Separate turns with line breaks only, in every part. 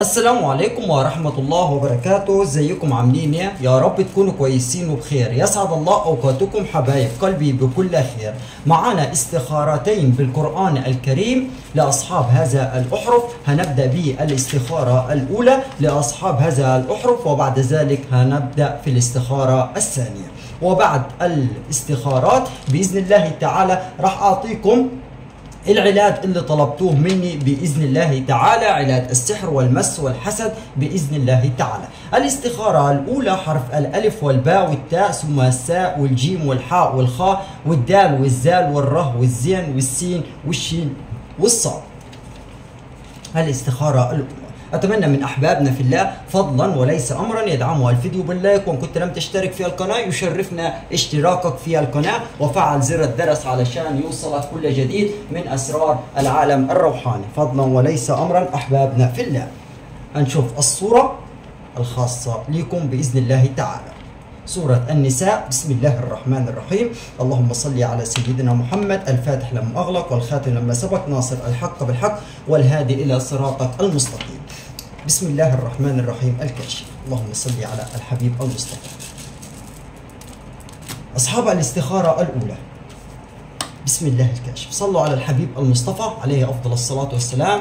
السلام عليكم ورحمة الله وبركاته ازيكم عاملين ايه يا رب تكونوا كويسين وبخير يسعد الله اوقاتكم حبايب قلبي بكل خير معانا استخارتين بالقرآن الكريم لأصحاب هذا الأحرف هنبدأ بالاستخارة الأولى لأصحاب هذا الأحرف وبعد ذلك هنبدأ في الاستخارة الثانية وبعد الاستخارات بإذن الله تعالى راح أعطيكم العلاج اللي طلبتوه مني باذن الله تعالى علاج السحر والمس والحسد باذن الله تعالى. الاستخاره الاولى حرف الالف والباء والتاء ثم الساء والجيم والحاء والخاء والدال والزال والره والزين والسين والشين والصاد. الاستخاره الاولى. اتمنى من احبابنا في الله فضلا وليس امرا يدعموا الفيديو باللايك وان كنت لم تشترك في القناه يشرفنا اشتراكك في القناه وفعل زر الجرس علشان يوصلك كل جديد من اسرار العالم الروحاني فضلا وليس امرا احبابنا في الله هنشوف الصوره الخاصه لكم باذن الله تعالى سورة النساء بسم الله الرحمن الرحيم اللهم صل على سيدنا محمد الفاتح لما أغلق والخاتم لما سبق ناصر الحق بالحق والهادي إلى صراطك المستقيم بسم الله الرحمن الرحيم الكاشف اللهم صل على الحبيب المصطفى أصحاب الاستخارة الأولى بسم الله الكاشف صلوا على الحبيب المصطفى عليه أفضل الصلاة والسلام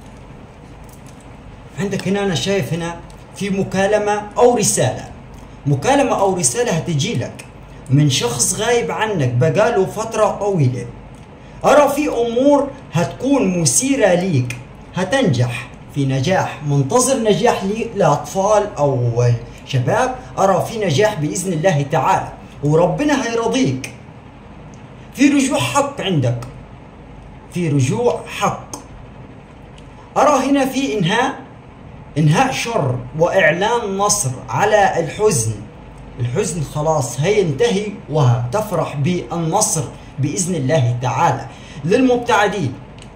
عندك هنا أنا شايف هنا في مكالمة أو رسالة مكالمة أو رسالة هتجي لك من شخص غايب عنك بقاله فترة طويلة أرى في أمور هتكون مثيرة ليك هتنجح في نجاح منتظر نجاح لي لأطفال أو شباب أرى في نجاح بإذن الله تعالى وربنا هيرضيك في رجوع حق عندك في رجوع حق أرى هنا في إنهاء إنهاء شر وإعلان نصر على الحزن الحزن خلاص هينتهي وتفرح بالنصر بإذن الله تعالى للمبتعدين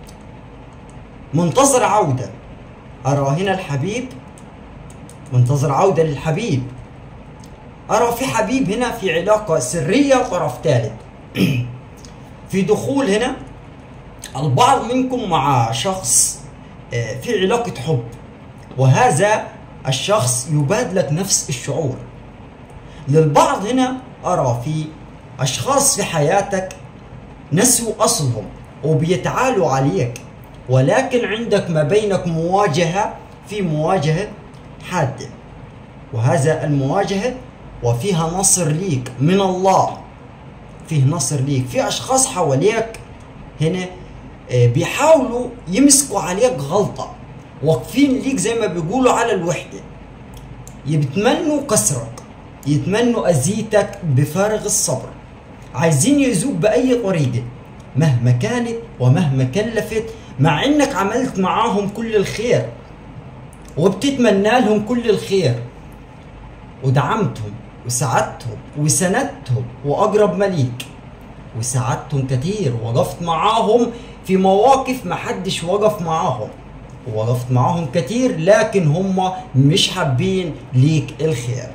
منتظر عودة أرى هنا الحبيب منتظر عودة للحبيب أرى في حبيب هنا في علاقة سرية طرف ثالث في دخول هنا البعض منكم مع شخص في علاقة حب وهذا الشخص يبادلك نفس الشعور للبعض هنا أرى في أشخاص في حياتك نسوا أصلهم وبيتعالوا عليك ولكن عندك ما بينك مواجهة في مواجهة حادة وهذا المواجهة وفيها نصر ليك من الله فيه نصر ليك في أشخاص حواليك هنا بيحاولوا يمسكوا عليك غلطة واقفين ليك زي ما بيقولوا على الوحدة يتمنوا كسرك يتمنوا أذيتك بفارغ الصبر عايزين يأذوك بأي طريقة مهما كانت ومهما كلفت مع انك عملت معاهم كل الخير وبتتمنى لهم كل الخير ودعمتهم وساعدتهم وسندتهم واقرب مليك وساعدتهم كتير وقفت معاهم في مواقف ما حدش وقف معاهم ووقفت معاهم كتير لكن هم مش حابين ليك الخير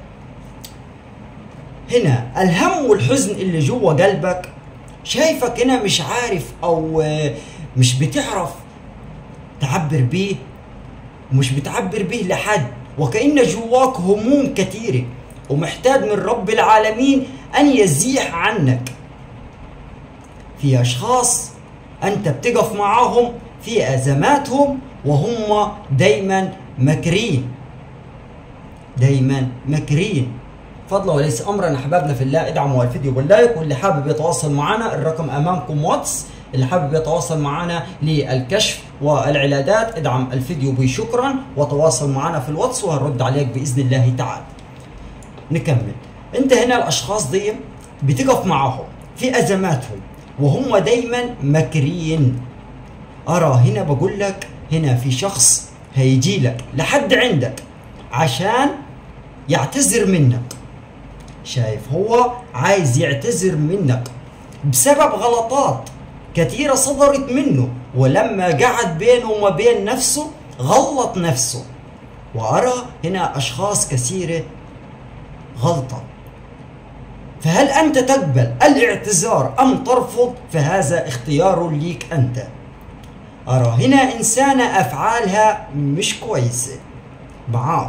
هنا الهم والحزن اللي جوا قلبك شايفك هنا مش عارف او مش بتعرف تعبر بيه ومش بتعبر بيه لحد وكأن جواك هموم كثيرة ومحتاج من رب العالمين أن يزيح عنك في أشخاص أنت بتقف معاهم في أزماتهم وهم دايما مكرين دايما مكرين فضلا وليس امرا احبابنا في الله ادعموا الفيديو باللايك واللي حابب يتواصل معنا الرقم امامكم واتس اللي حابب يتواصل معنا للكشف والعلاجات ادعم الفيديو بشكرا وتواصل معنا في الواتس وهنرد عليك باذن الله تعالى نكمل انت هنا الاشخاص دي بتقف معاهم في ازماتهم وهم دايما مكرين ارى هنا بقول لك هنا في شخص هيجي لك لحد عندك عشان يعتذر منك شايف هو عايز يعتذر منك بسبب غلطات كثيرة صدرت منه ولما قعد بينه وما بين نفسه غلط نفسه وأرى هنا أشخاص كثيرة غلطة فهل أنت تقبل الاعتذار أم ترفض فهذا اختيار ليك أنت أرى هنا إنسانة أفعالها مش كويسة معاك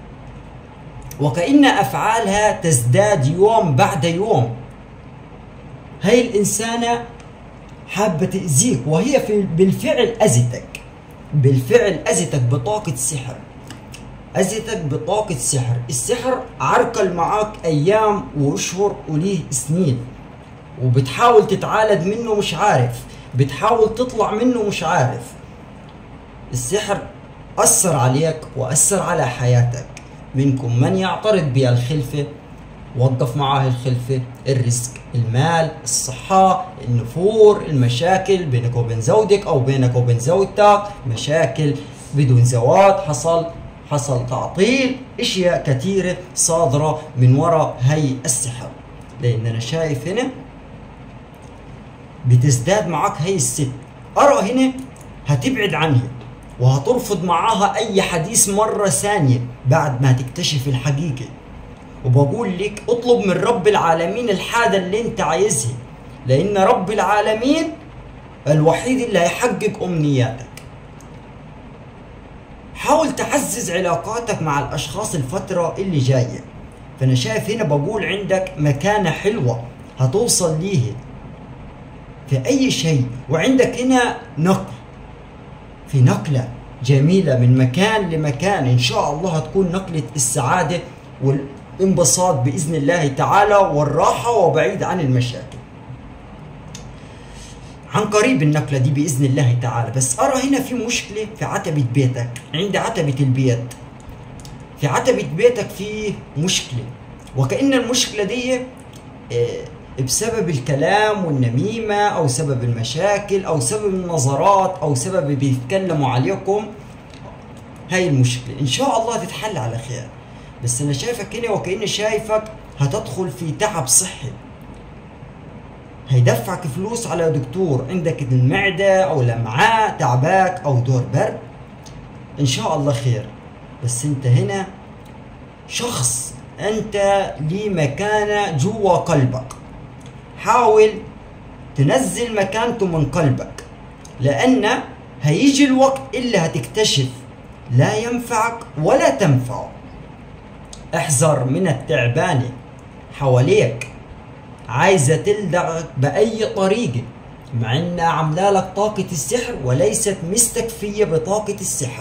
وكأن أفعالها تزداد يوم بعد يوم هاي الإنسانة حابة تأذيك وهي في بالفعل أذتك بالفعل أذتك بطاقة سحر أذتك بطاقة سحر السحر عرقل معاك أيام وأشهر وليه سنين وبتحاول تتعالج منه مش عارف بتحاول تطلع منه مش عارف السحر أثر عليك وأثر على حياتك منكم من يعترض بالخلفة وقف معاه الخلفة الرزق المال الصحة النفور المشاكل بينك وبين زوجك أو بينك وبين زوجتك مشاكل بدون زواج حصل حصل تعطيل اشياء كثيرة صادرة من وراء هي السحر لان انا شايف هنا بتزداد معك هي الست ارى هنا هتبعد عنها وهترفض معاها اي حديث مرة ثانية بعد ما تكتشف الحقيقة وبقول لك اطلب من رب العالمين الحاجة اللي انت عايزها لان رب العالمين الوحيد اللي هيحقق امنياتك حاول تعزز علاقاتك مع الاشخاص الفترة اللي جاية فانا شايف هنا بقول عندك مكانة حلوة هتوصل ليه في اي شيء وعندك هنا نقل في نقلة جميلة من مكان لمكان ان شاء الله هتكون نقلة السعادة والانبساط باذن الله تعالى والراحة وبعيد عن المشاكل عن قريب النقلة دي بإذن الله تعالى بس أرى هنا في مشكلة في عتبة بيتك عند عتبة البيت في عتبة بيتك في مشكلة وكأن المشكلة دي آه، بسبب الكلام والنميمة أو سبب المشاكل أو سبب النظرات أو سبب بيتكلموا عليكم هاي المشكلة إن شاء الله تتحل على خير بس أنا شايفك هنا وكأني شايفك هتدخل في تعب صحي هيدفعك فلوس على دكتور عندك المعدة أو الأمعاء تعباك أو دور برد إن شاء الله خير بس أنت هنا شخص أنت لي مكانة جوا قلبك حاول تنزل مكانته من قلبك لأن هيجي الوقت اللي هتكتشف لا ينفعك ولا تنفعه احذر من التعبانة حواليك عايزة تلدغك بأي طريقة مع انها عاملة لك طاقة السحر وليست مستكفية بطاقة السحر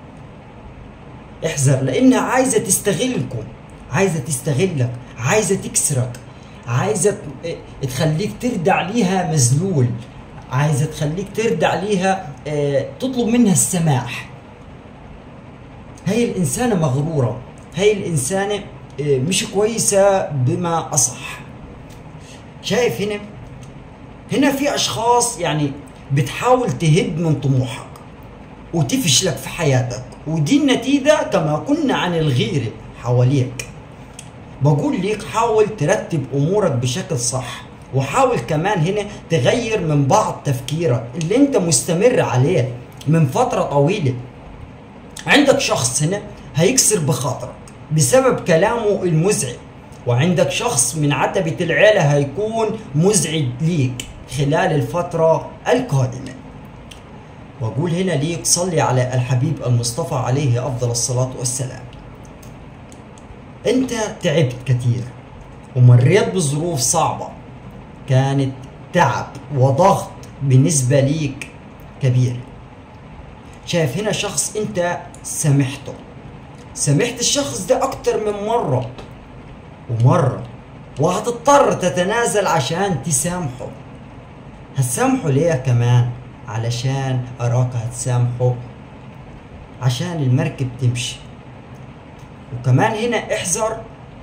احذر لانها عايزة تستغلكم عايزة تستغلك عايزة تكسرك عايزة تخليك تردع ليها مذلول عايزة تخليك تردع ليها اه تطلب منها السماح هي الإنسانة مغرورة هي الإنسانة اه مش كويسة بما أصح شايف هنا هنا في اشخاص يعني بتحاول تهد من طموحك وتفشلك في حياتك ودي النتيجة كما قلنا عن الغيرة حواليك بقول ليك حاول ترتب امورك بشكل صح وحاول كمان هنا تغير من بعض تفكيرك اللي انت مستمر عليه من فترة طويلة عندك شخص هنا هيكسر بخاطرك بسبب كلامه المزعج وعندك شخص من عتبة العيلة هيكون مزعج ليك خلال الفترة القادمة وأقول هنا ليك صلي على الحبيب المصطفى عليه أفضل الصلاة والسلام أنت تعبت كثير ومريت بظروف صعبة كانت تعب وضغط بالنسبة ليك كبير شايف هنا شخص أنت سامحته سامحت الشخص ده أكتر من مرة ومرة وهتضطر تتنازل عشان تسامحه هتسامحه ليه كمان علشان أراك هتسامحه عشان المركب تمشي وكمان هنا احذر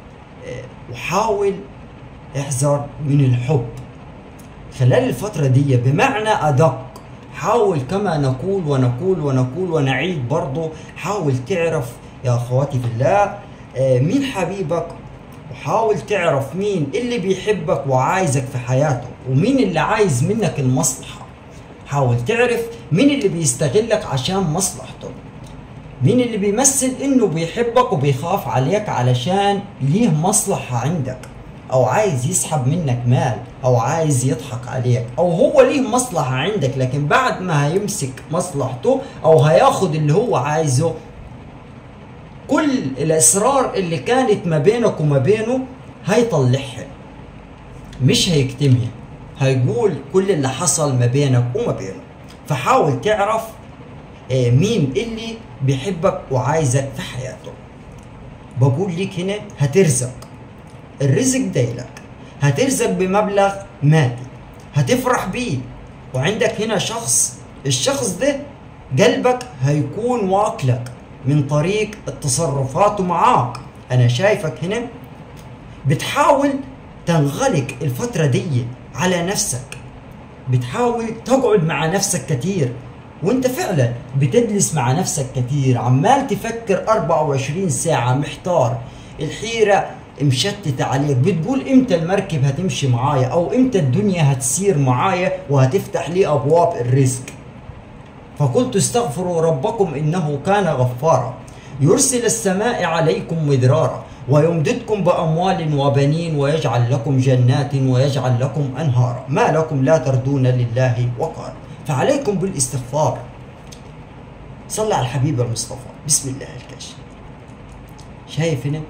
وحاول احذر من الحب خلال الفترة دي بمعنى أدق حاول كما نقول ونقول ونقول ونعيد برضو حاول تعرف يا أخواتي في الله مين حبيبك وحاول تعرف مين اللي بيحبك وعايزك في حياته ومين اللي عايز منك المصلحة حاول تعرف مين اللي بيستغلك عشان مصلحته مين اللي بيمثل انه بيحبك وبيخاف عليك علشان ليه مصلحة عندك او عايز يسحب منك مال او عايز يضحك عليك او هو ليه مصلحة عندك لكن بعد ما هيمسك مصلحته او هياخد اللي هو عايزه كل الاسرار اللي كانت ما بينك وما بينه هيطلعها مش هيكتمها هيقول كل اللي حصل ما بينك وما بينه فحاول تعرف آه، مين اللي بيحبك وعايزك في حياته بقول لك هنا هترزق الرزق دايلك هترزق بمبلغ مادي هتفرح بيه وعندك هنا شخص الشخص ده قلبك هيكون واكلك من طريق التصرفات معاك انا شايفك هنا بتحاول تنغلق الفترة دي على نفسك بتحاول تقعد مع نفسك كتير وانت فعلا بتجلس مع نفسك كتير عمال تفكر 24 ساعة محتار الحيرة مشتتة عليك بتقول امتى المركب هتمشي معايا او امتى الدنيا هتسير معايا وهتفتح لي ابواب الرزق فقلت استغفروا ربكم انه كان غفارا يرسل السماء عليكم مدرارا ويمددكم باموال وبنين ويجعل لكم جنات ويجعل لكم انهارا ما لكم لا تردون لله وقارا فعليكم بالاستغفار صلى على الحبيب المصطفى بسم الله الكاشف شايف هنا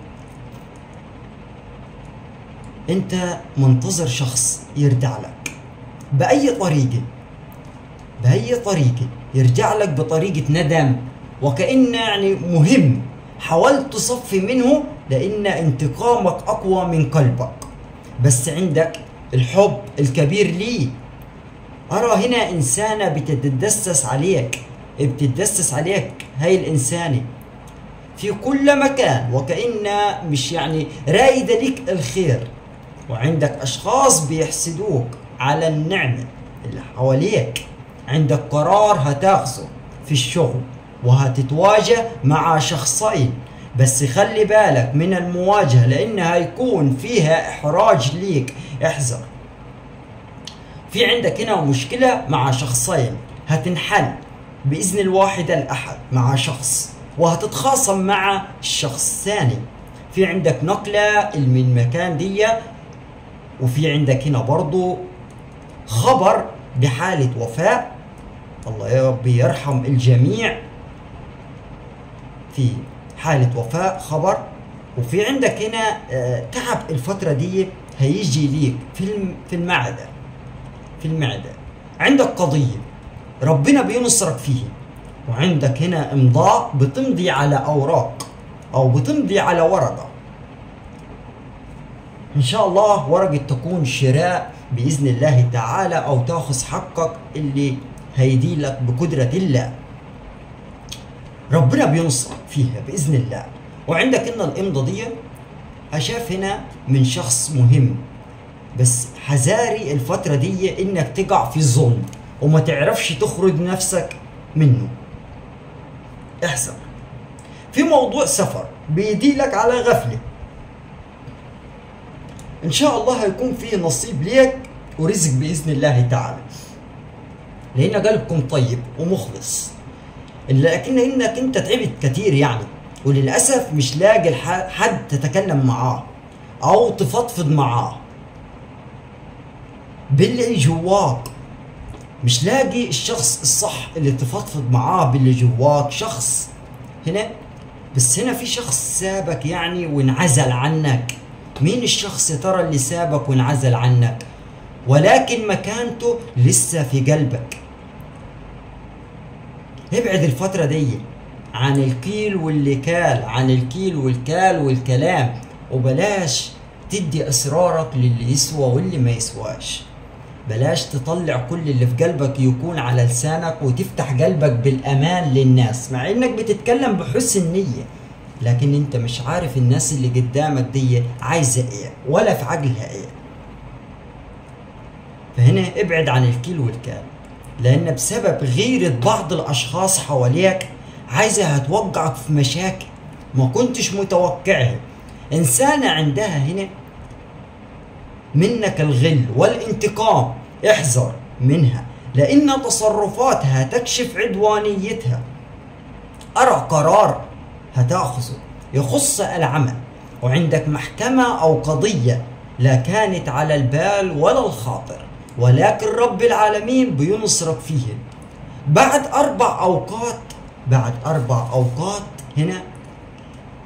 انت منتظر شخص يرجع لك باي طريقه باي طريقه يرجع لك بطريقه ندم وكأنه يعني مهم حاولت تصفي منه لان انتقامك اقوى من قلبك بس عندك الحب الكبير ليه ارى هنا انسانه بتتدسس عليك بتتدسس عليك هاي الانسانه في كل مكان وكأنها مش يعني رايدة لك الخير وعندك أشخاص بيحسدوك على النعمة اللي حواليك عندك قرار هتاخذه في الشغل وهتتواجه مع شخصين بس خلي بالك من المواجهة لأنها هيكون فيها إحراج ليك احذر في عندك هنا مشكلة مع شخصين هتنحل بإذن الواحد الأحد مع شخص وهتتخاصم مع الشخص الثاني في عندك نقلة من مكان دي وفي عندك هنا برضو خبر بحالة وفاة الله يا ربي يرحم الجميع في حالة وفاة خبر وفي عندك هنا آه، تعب الفترة دي هيجي ليك في الم- في المعدة في المعدة عندك قضية ربنا بينصرك فيه وعندك هنا امضاء بتمضي على اوراق او بتمضي على ورقة ان شاء الله ورقة تكون شراء باذن الله تعالى او تاخذ حقك اللي هيدي لك بقدرة الله ربنا بينصرك فيها باذن الله وعندك ان الامضة دي اشاف هنا من شخص مهم بس حذاري الفترة دي انك تقع في ظلم وما تعرفش تخرج نفسك منه احذر في موضوع سفر بيدي لك على غفلة ان شاء الله هيكون فيه نصيب ليك ورزق باذن الله تعالى لان قلبكم طيب ومخلص لكن انك انت تعبت كتير يعني وللاسف مش لاقي الح- حد تتكلم معاه او تفضفض معاه باللي جواك مش لاقي الشخص الصح اللي تفضفض معاه باللي جواك شخص هنا بس هنا في شخص سابك يعني وانعزل عنك مين الشخص يا ترى اللي سابك وانعزل عنك ولكن مكانته لسه في قلبك ابعد الفترة دي عن الكيل واللي كال عن الكيل والكال والكلام وبلاش تدي اسرارك للي يسوى واللي ما يسواش بلاش تطلع كل اللي في قلبك يكون على لسانك وتفتح قلبك بالامان للناس مع انك بتتكلم بحسن نية لكن انت مش عارف الناس اللي قدامك دي عايزة ايه ولا في عقلها ايه فهنا ابعد عن الكيل والكال لان بسبب غيرة بعض الاشخاص حواليك عايزة هتوقعك في مشاكل ما كنتش متوقعها انسانة عندها هنا منك الغل والانتقام احذر منها لان تصرفاتها تكشف عدوانيتها ارى قرار هتاخذه يخص العمل وعندك محكمة او قضية لا كانت على البال ولا الخاطر ولكن رب العالمين بينصرك فيه بعد اربع اوقات بعد اربع اوقات هنا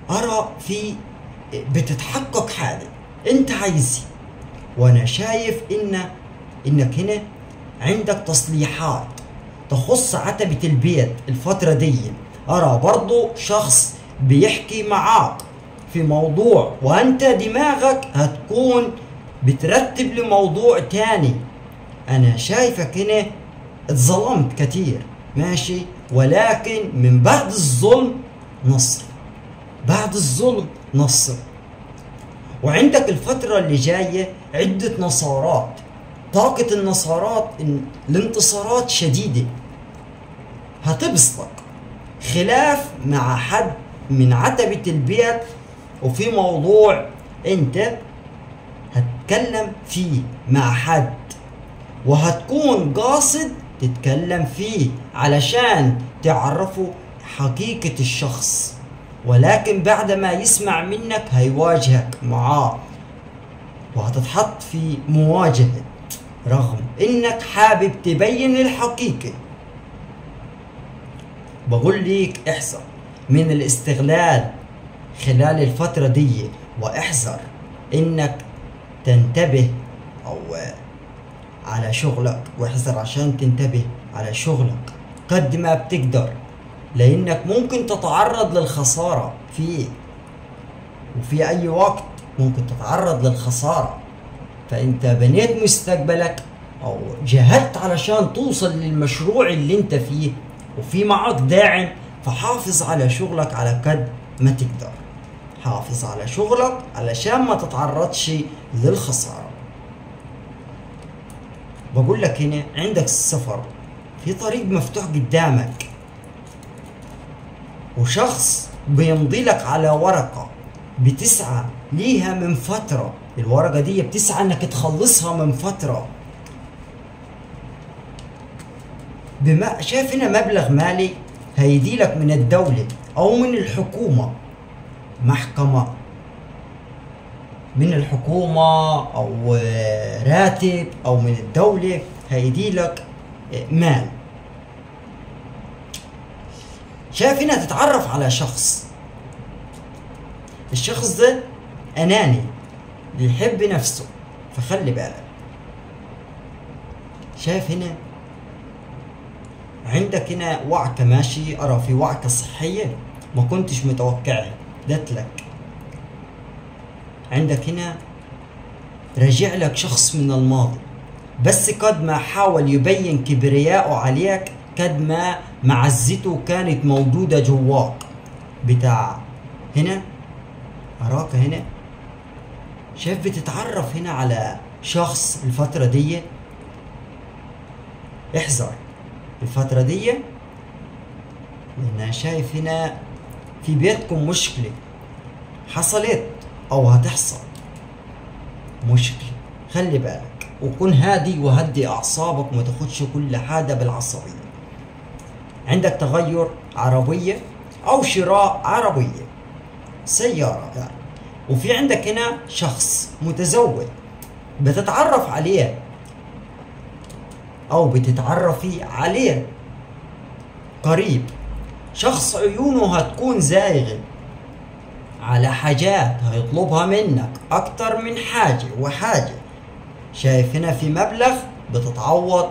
ارى في بتتحقق حاجه انت عايزها وانا شايف ان انك هنا عندك تصليحات تخص عتبة البيت الفترة دي أرى برضو شخص بيحكي معاك في موضوع وأنت دماغك هتكون بترتب لموضوع تاني أنا شايفك هنا اتظلمت كتير ماشي ولكن من بعد الظلم نصر بعد الظلم نصر وعندك الفترة اللي جاية عدة نصارات طاقة النصارات الانتصارات شديدة هتبسطك خلاف مع حد من عتبة البيت وفي موضوع انت هتتكلم فيه مع حد وهتكون قاصد تتكلم فيه علشان تعرفوا حقيقة الشخص ولكن بعد ما يسمع منك هيواجهك معاه وهتتحط في مواجهة رغم انك حابب تبين الحقيقة بقول ليك احذر من الاستغلال خلال الفترة دي واحذر انك تنتبه او على شغلك واحذر عشان تنتبه على شغلك قد ما بتقدر لانك ممكن تتعرض للخسارة فيه وفي اي وقت ممكن تتعرض للخسارة فانت بنيت مستقبلك او جهدت علشان توصل للمشروع اللي انت فيه وفي معك داعم فحافظ على شغلك على قد ما تقدر حافظ على شغلك علشان ما تتعرضش للخسارة بقول لك هنا عندك السفر في طريق مفتوح قدامك وشخص بيمضي لك على ورقة بتسعى ليها من فترة الورقة دي بتسعى انك تخلصها من فترة بما شايف هنا مبلغ مالي هيدي لك من الدولة او من الحكومة محكمة من الحكومة او راتب او من الدولة هيدي لك مال شايف هنا تتعرف على شخص الشخص ده اناني بيحب نفسه فخلي بالك شايف هنا عندك هنا وعكة ماشي أرى في وعكة صحية ما كنتش متوقعها جات لك عندك هنا رجع لك شخص من الماضي بس قد ما حاول يبين كبرياءه عليك قد ما معزته كانت موجودة جواك بتاع هنا أراك هنا شايف بتتعرف هنا على شخص الفترة دي احذر الفترة دي لأن شايف هنا في بيتكم مشكلة حصلت أو هتحصل مشكلة خلي بالك وكن هادي وهدي أعصابك وما تاخدش كل حاجة بالعصبية عندك تغير عربية أو شراء عربية سيارة يعني وفي عندك هنا شخص متزوج بتتعرف عليه او بتتعرفي عليه قريب شخص عيونه هتكون زايغة على حاجات هيطلبها منك اكتر من حاجة وحاجة شايف هنا في مبلغ بتتعوض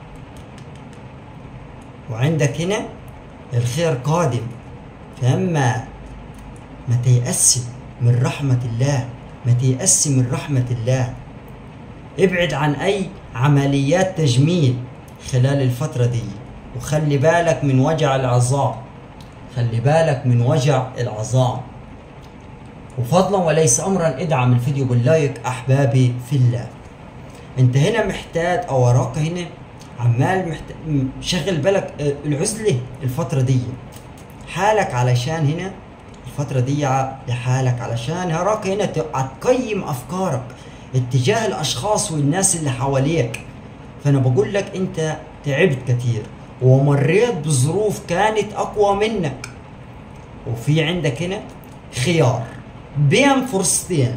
وعندك هنا الخير قادم فاما ما تيأسي من رحمة الله ما تيأسي من رحمة الله ابعد عن أي عمليات تجميل خلال الفترة دي وخلي بالك من وجع العظام خلي بالك من وجع العظام وفضلا وليس امرا ادعم الفيديو باللايك احبابي في الله انت هنا محتاج او وراك هنا عمال محتاج شغل بالك العزلة الفترة دي حالك علشان هنا الفترة دي لحالك علشان هراك هنا تقيم افكارك اتجاه الاشخاص والناس اللي حواليك فانا بقول لك انت تعبت كتير ومريت بظروف كانت اقوى منك وفي عندك هنا خيار بين فرصتين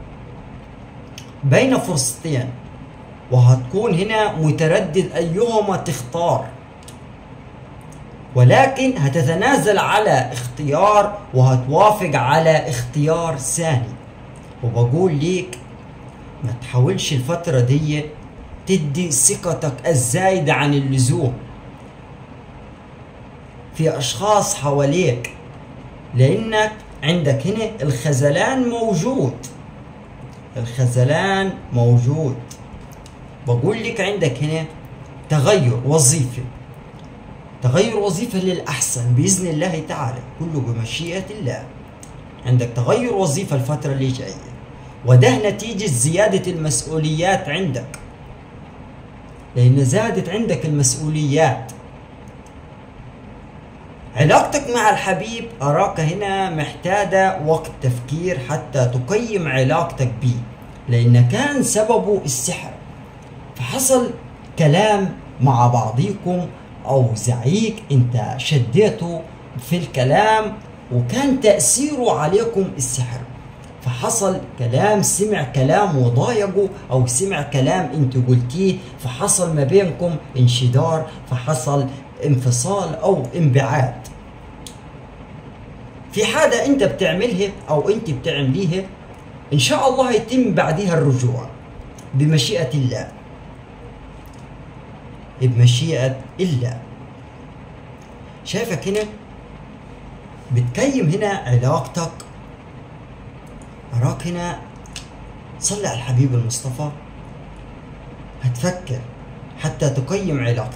بين فرصتين وهتكون هنا متردد ايهما تختار ولكن هتتنازل على اختيار وهتوافق على اختيار ثاني وبقول ليك ما تحاولش الفترة دي تدي ثقتك الزايدة عن اللزوم في أشخاص حواليك لأنك عندك هنا الخذلان موجود الخذلان موجود بقول لك عندك هنا تغير وظيفة تغير وظيفة للأحسن بإذن الله تعالى كله بمشيئة الله عندك تغير وظيفة الفترة اللي جاية وده نتيجة زيادة المسؤوليات عندك لأن زادت عندك المسؤوليات علاقتك مع الحبيب أراك هنا محتاجة وقت تفكير حتى تقيم علاقتك به لأن كان سببه السحر فحصل كلام مع بعضيكم أو زعيق أنت شديته في الكلام وكان تأثيره عليكم السحر فحصل كلام سمع كلام وضايقه او سمع كلام انت قلتيه فحصل ما بينكم انشدار فحصل انفصال او انبعاد في حاجة انت بتعملها او انت بتعمليها ان شاء الله يتم بعدها الرجوع بمشيئة الله بمشيئة الله شايفك هنا بتقيم هنا علاقتك أراك هنا صلي على الحبيب المصطفى هتفكر حتى تقيم علاقتك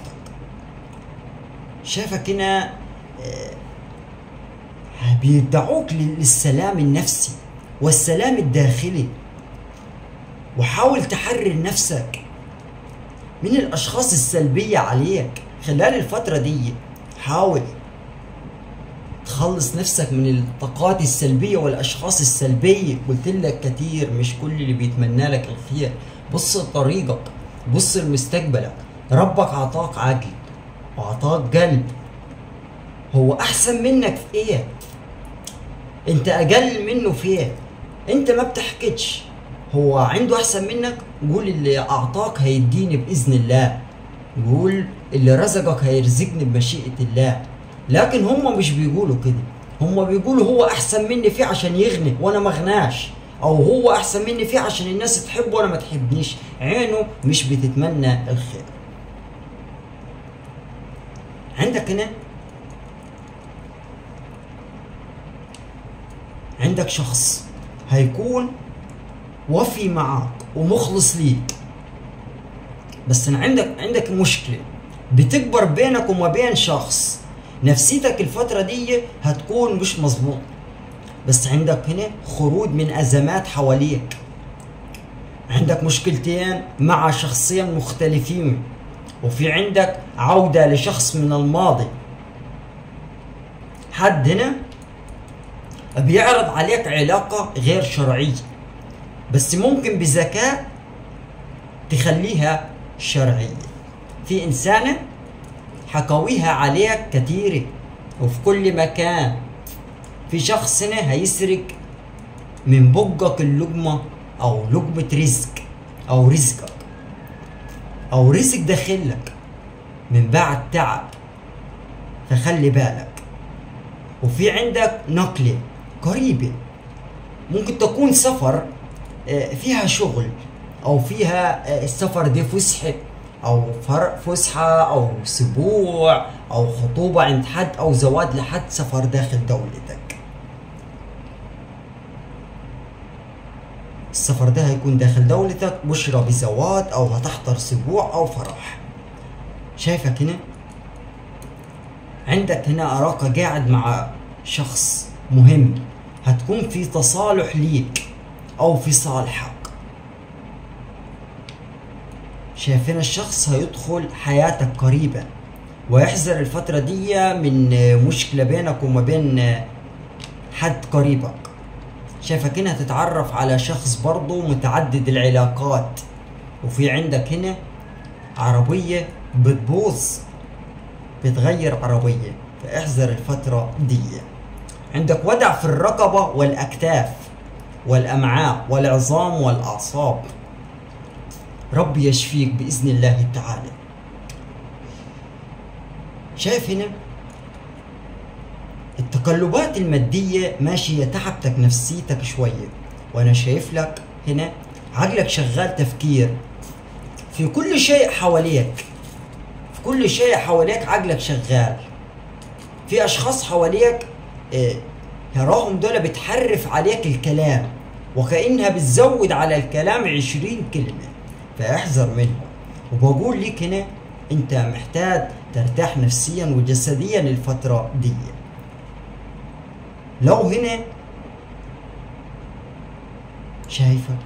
شايفك هنا بيدعوك للسلام النفسي والسلام الداخلي وحاول تحرر نفسك من الأشخاص السلبية عليك خلال الفترة دي حاول تخلص نفسك من الطاقات السلبية والأشخاص السلبية قلت لك كتير مش كل اللي بيتمنى لك الخير بص لطريقك بص لمستقبلك ربك عطاك عقل وعطاك قلب هو أحسن منك في إيه أنت أقل منه في إيه أنت ما بتحكتش هو عنده أحسن منك قول اللي أعطاك هيديني بإذن الله قول اللي رزقك هيرزقني بمشيئة الله لكن هم مش بيقولوا كده هم بيقولوا هو احسن مني فيه عشان يغني وانا ما اغناش او هو احسن مني فيه عشان الناس تحبه وانا ما تحبنيش عينه مش بتتمنى الخير عندك هنا عندك شخص هيكون وفي معاك ومخلص ليك بس أنا عندك عندك مشكله بتكبر بينك وما بين شخص نفسيتك الفترة دي هتكون مش مظبوط بس عندك هنا خروج من أزمات حواليك عندك مشكلتين مع شخصين مختلفين وفي عندك عودة لشخص من الماضي حد هنا بيعرض عليك علاقة غير شرعية بس ممكن بذكاء تخليها شرعية في إنسانة حكاويها عليك كتيرة وفي كل مكان في شخص هنا هيسرق من بقك اللقمة أو لقمة رزق أو رزقك أو رزق داخلك من بعد تعب فخلي بالك وفي عندك نقلة قريبة ممكن تكون سفر آه، فيها شغل أو فيها آه، السفر دي فسحة او فسحه او اسبوع او خطوبه عند حد او زواج لحد سفر داخل دولتك السفر ده هيكون داخل دولتك بشرى بزواج او هتحضر اسبوع او فرح شايفك هنا عندك هنا اراك قاعد مع شخص مهم هتكون في تصالح ليك او في صالحك شايفين الشخص هيدخل حياتك قريبا ويحذر الفترة دي من مشكلة بينك وما بين حد قريبك شايفك هنا هتتعرف على شخص برضه متعدد العلاقات وفي عندك هنا عربية بتبوظ بتغير عربية فاحذر الفترة دي عندك وجع في الرقبة والأكتاف والأمعاء والعظام والأعصاب رب يشفيك بإذن الله تعالى شايف هنا التقلبات المادية ماشية تعبتك نفسيتك شوية وانا شايف لك هنا عقلك شغال تفكير في كل شيء حواليك في كل شيء حواليك عقلك شغال في اشخاص حواليك إيه يراهم دول بتحرف عليك الكلام وكأنها بتزود على الكلام عشرين كلمة فاحذر منهم وبقول لك هنا انت محتاج ترتاح نفسيا وجسديا الفترة دي لو هنا شايفك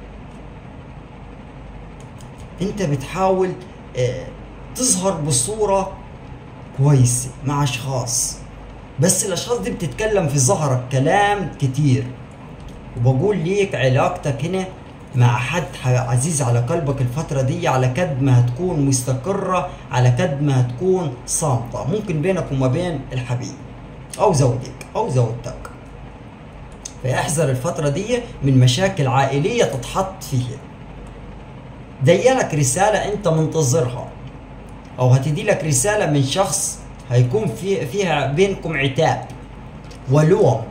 انت بتحاول اه تظهر بصورة كويسة مع اشخاص بس الاشخاص دي بتتكلم في ظهرك كلام كتير وبقول ليك علاقتك هنا مع حد عزيز على قلبك الفترة دي على قد ما هتكون مستقرة على قد ما هتكون صامتة ممكن بينك وما بين الحبيب أو زوجك أو زوجتك فاحذر الفترة دي من مشاكل عائلية تتحط فيها ديالك رسالة أنت منتظرها أو هتدي لك رسالة من شخص هيكون في فيها بينكم عتاب ولوم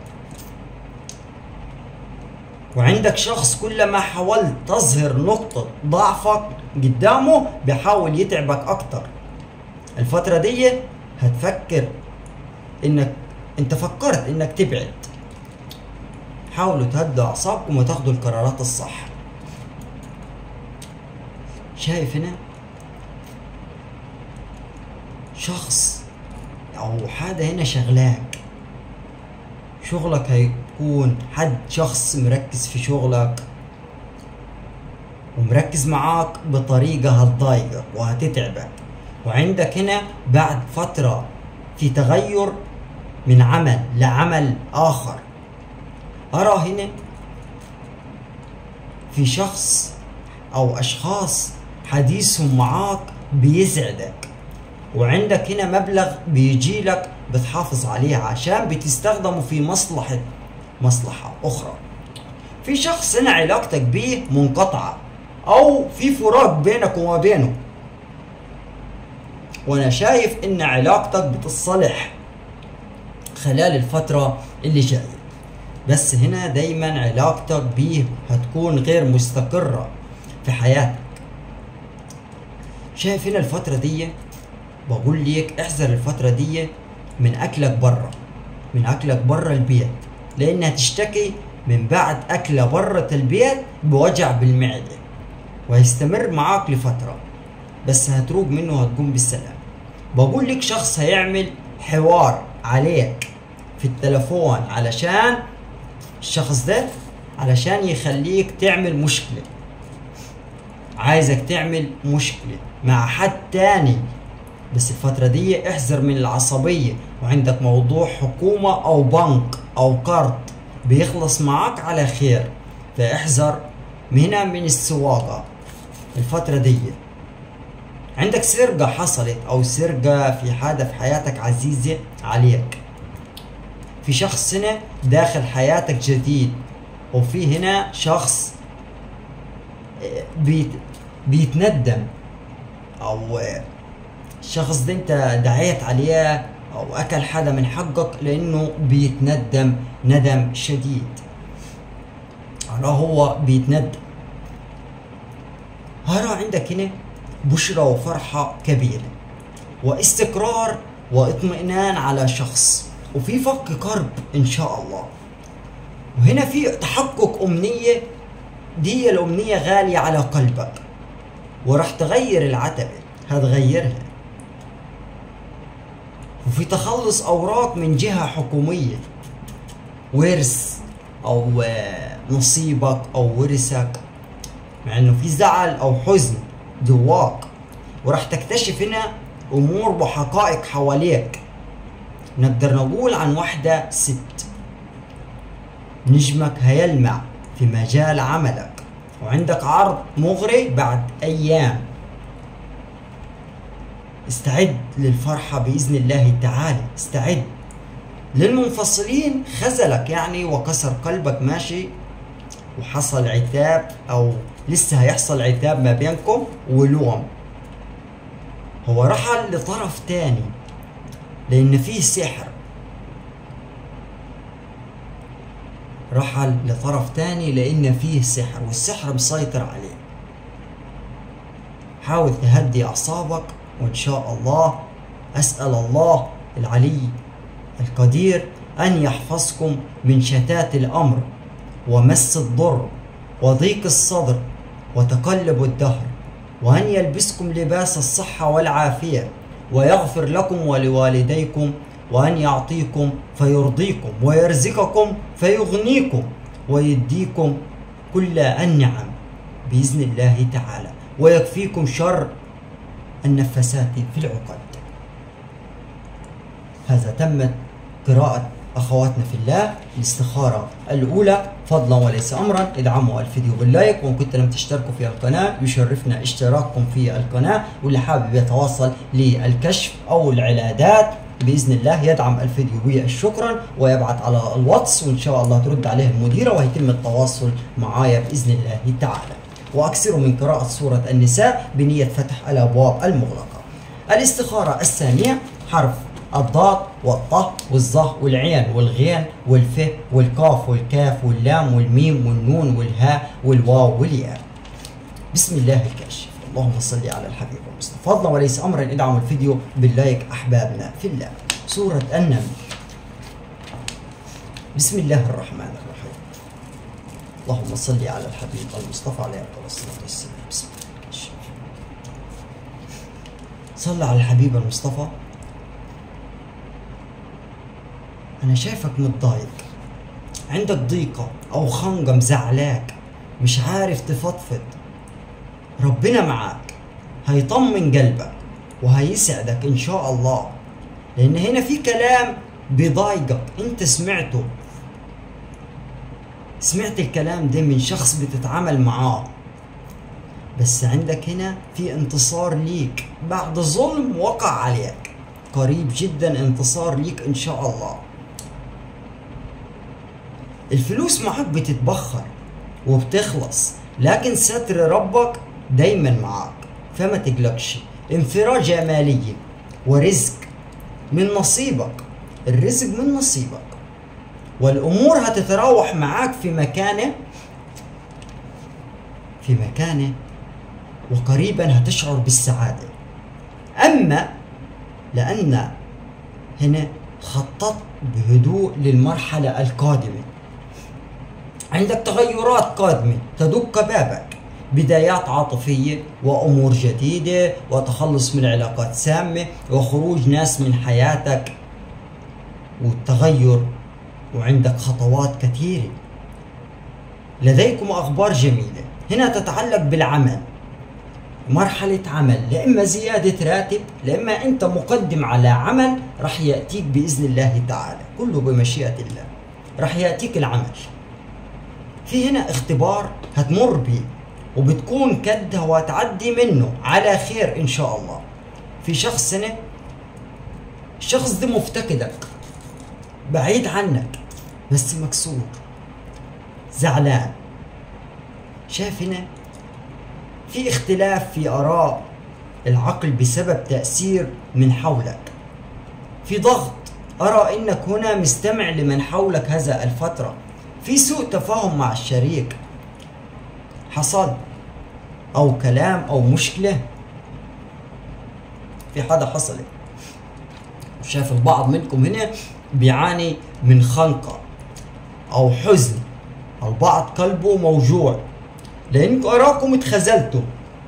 وعندك شخص كلما حاولت تظهر نقطة ضعفك قدامه بيحاول يتعبك أكتر الفترة دي هتفكر إنك أنت فكرت إنك تبعد حاولوا تهدوا أعصابكم وتاخدوا القرارات الصح شايف هنا شخص أو حدا هنا شغلاك شغلك هيكون حد شخص مركز في شغلك ومركز معاك بطريقة هتضايقك وهتتعبك وعندك هنا بعد فترة في تغير من عمل لعمل آخر أرى هنا في شخص أو أشخاص حديثهم معاك بيسعدك وعندك هنا مبلغ بيجي لك بتحافظ عليه عشان بتستخدمه في مصلحة مصلحة أخرى في شخص هنا علاقتك بيه منقطعة أو في فراق بينك وما بينه وأنا شايف إن علاقتك بتصلح خلال الفترة اللي جاية بس هنا دايما علاقتك بيه هتكون غير مستقرة في حياتك شايف هنا الفترة دي بقول لك احذر الفترة دي من اكلك برا من اكلك برا البيت لانها تشتكي من بعد اكله برا البيت بوجع بالمعده وهيستمر معاك لفتره بس هتروق منه وهتقوم بالسلام بقول لك شخص هيعمل حوار عليك في التلفون علشان الشخص ده علشان يخليك تعمل مشكلة عايزك تعمل مشكلة مع حد تاني بس الفترة دي احذر من العصبية وعندك موضوع حكومة أو بنك أو قرض بيخلص معاك على خير فاحذر هنا من السواقة الفترة دي عندك سرقة حصلت أو سرقة في حاجة في حياتك عزيزة عليك في شخص هنا داخل حياتك جديد وفي هنا شخص بيت بيتندم أو الشخص ده انت دعيت عليه او اكل حدا من حقك لانه بيتندم ندم شديد أرى هو بيتندم أرى عندك هنا بشرى وفرحة كبيرة واستقرار واطمئنان على شخص وفي فك كرب إن شاء الله وهنا في تحقق أمنية دي الأمنية غالية على قلبك وراح تغير العتبة هتغيرها وفي تخلص اوراق من جهه حكوميه ورث او نصيبك او ورثك مع انه في زعل او حزن جواك وراح تكتشف هنا امور وحقائق حواليك نقدر نقول عن واحدة ست نجمك هيلمع في مجال عملك وعندك عرض مغري بعد ايام استعد للفرحة بإذن الله تعالى استعد للمنفصلين خذلك يعني وكسر قلبك ماشي وحصل عتاب أو لسه هيحصل عتاب ما بينكم ولوم هو رحل لطرف تاني لأن فيه سحر رحل لطرف تاني لان فيه سحر والسحر مسيطر عليه حاول تهدي اعصابك وان شاء الله اسال الله العلي القدير ان يحفظكم من شتات الامر ومس الضر وضيق الصدر وتقلب الدهر وأن يلبسكم لباس الصحة والعافية ويغفر لكم ولوالديكم وأن يعطيكم فيرضيكم ويرزقكم فيغنيكم ويديكم كل النعم بإذن الله تعالى ويكفيكم شر النفسات في العقد هذا تمت قراءة أخواتنا في الله الاستخارة الأولى فضلا وليس أمرا ادعموا الفيديو باللايك وإن كنتم لم تشتركوا في القناة يشرفنا اشتراككم في القناة واللي حابب يتواصل للكشف أو العلاجات باذن الله يدعم الفيديو بالشكرا ويبعث على الواتس وان شاء الله ترد عليه المديره ويتم التواصل معايا باذن الله تعالى واكثروا من قراءه سوره النساء بنيه فتح الابواب المغلقه الاستخاره الثانيه حرف الضاد والطه والظه والعين والغين والف والقاف والكاف واللام والميم والنون والهاء والواو والياء بسم الله الكاشف اللهم صل على الحبيب المصطفى فضلا وليس امرا ادعموا الفيديو باللايك احبابنا في الله سوره النمل بسم الله الرحمن الرحيم اللهم صل على الحبيب المصطفى عليه الصلاه والسلام بسم الله الكاشف صل على الحبيب المصطفى انا شايفك متضايق عندك ضيقة او خنقة مزعلاك مش عارف تفضفض ربنا معاك هيطمن قلبك وهيسعدك ان شاء الله لان هنا في كلام بيضايقك انت سمعته سمعت الكلام ده من شخص بتتعامل معاه بس عندك هنا في انتصار ليك بعد ظلم وقع عليك قريب جدا انتصار ليك ان شاء الله الفلوس معاك بتتبخر وبتخلص لكن ستر ربك دايما معاك فما تقلقش انفراجة مالية ورزق من نصيبك الرزق من نصيبك والأمور هتتراوح معاك في مكانه في مكانه وقريبا هتشعر بالسعادة أما لأن هنا خططت بهدوء للمرحلة القادمة عندك تغيرات قادمة تدق بابك بدايات عاطفية وأمور جديدة وتخلص من علاقات سامة وخروج ناس من حياتك والتغير وعندك خطوات كثيرة لديكم أخبار جميلة هنا تتعلق بالعمل مرحلة عمل لإما زيادة راتب لإما أنت مقدم على عمل رح يأتيك بإذن الله تعالى كله بمشيئة الله رح يأتيك العمل في هنا اختبار هتمر بيه وبتكون كده وهتعدي منه على خير ان شاء الله في شخص هنا الشخص ده مفتقدك بعيد عنك بس مكسور زعلان شايف هنا في اختلاف في اراء العقل بسبب تاثير من حولك في ضغط ارى انك هنا مستمع لمن حولك هذا الفتره في سوء تفاهم مع الشريك حصل او كلام او مشكله في حدا حصلت شايف البعض منكم هنا بيعاني من خنقة أو حزن البعض قلبه موجوع لأنكم أراكم اتخذلتم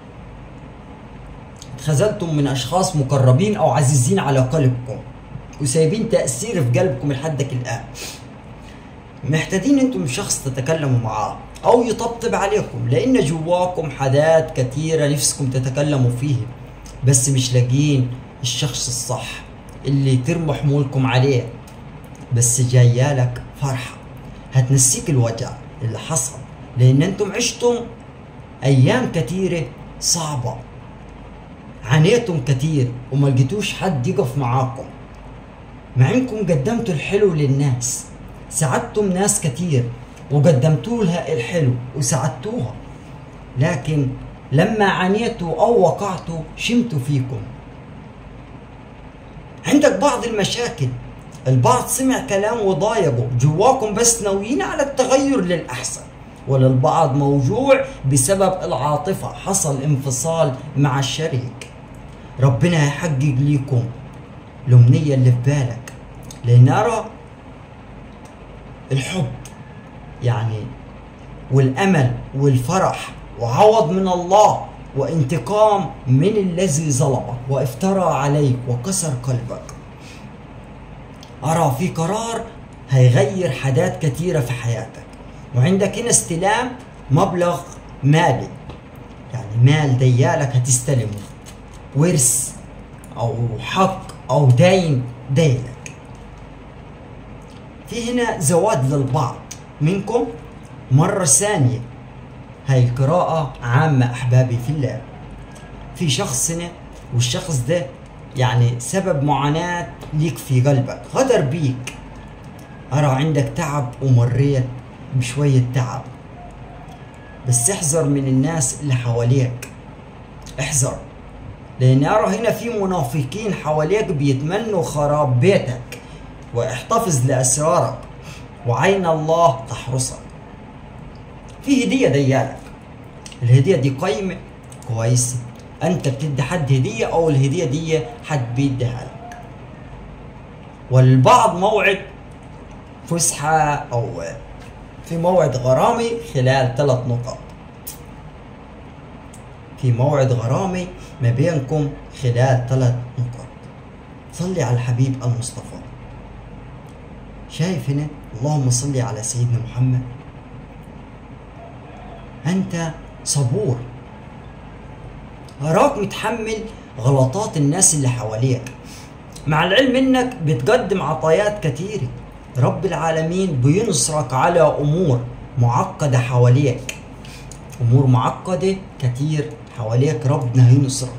اتخذلتم من أشخاص مقربين أو عزيزين على قلبكم وسايبين تأثير في قلبكم لحدك الآن محتاجين انتم شخص تتكلموا معاه او يطبطب عليكم لان جواكم حاجات كثيره نفسكم تتكلموا فيه بس مش لاقيين الشخص الصح اللي ترموا حمولكم عليه بس جايالك فرحه هتنسيك الوجع اللي حصل لان انتم عشتم ايام كثيره صعبه عانيتم كثير وما لقيتوش حد يقف معاكم مع انكم قدمتوا الحلو للناس ساعدتم ناس كتير وقدمتوا لها الحلو وساعدتوها لكن لما عانيتوا او وقعتوا شمتوا فيكم عندك بعض المشاكل البعض سمع كلام وضايقه جواكم بس ناويين على التغير للأحسن وللبعض موجوع بسبب العاطفة حصل انفصال مع الشريك ربنا يحقق ليكم الأمنية اللي في بالك لأن أرى الحب يعني والأمل والفرح وعوض من الله وانتقام من الذي ظلمك وافترى عليك وكسر قلبك أرى في قرار هيغير حاجات كتيرة في حياتك وعندك هنا استلام مبلغ مالي يعني مال ديالك هتستلمه ورث أو حق أو دين دينك في هنا زواج للبعض منكم مرة ثانية هاي القراءة عامة أحبابي في الله في شخص هنا والشخص ده يعني سبب معاناة ليك في قلبك غدر بيك أرى عندك تعب ومريت بشوية تعب بس احذر من الناس اللي حواليك احذر لأن أرى هنا في منافقين حواليك بيتمنوا خراب بيتك واحتفظ لأسرارك وعين الله تحرسك في هدية ديالك الهدية دي قايمة كويسة أنت بتدي حد هدية أو الهدية دي حد بيديها لك والبعض موعد فسحة أو في موعد غرامي خلال ثلاث نقط في موعد غرامي ما بينكم خلال ثلاث نقط صلي على الحبيب المصطفى شايف هنا اللهم صل على سيدنا محمد أنت صبور أراك متحمل غلطات الناس اللي حواليك مع العلم انك بتقدم عطايات كتيرة رب العالمين بينصرك على امور معقدة حواليك امور معقدة كتير حواليك ربنا هينصرك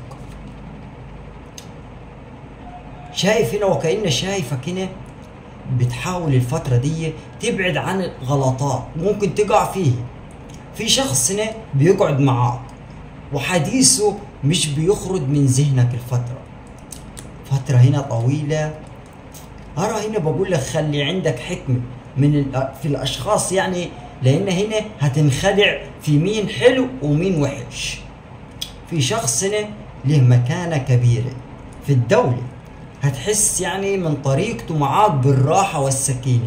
شايف هنا وكأن شايفك هنا بتحاول الفترة دي تبعد عن الغلطات ممكن تقع فيه في شخص هنا بيقعد معاك وحديثه مش بيخرج من ذهنك الفترة فترة هنا طويلة أرى هنا بقول لك خلي عندك حكمة من في الأشخاص يعني لأن هنا هتنخدع في مين حلو ومين وحش في شخص هنا له مكانة كبيرة في الدولة هتحس يعني من طريقته معاك بالراحة والسكينة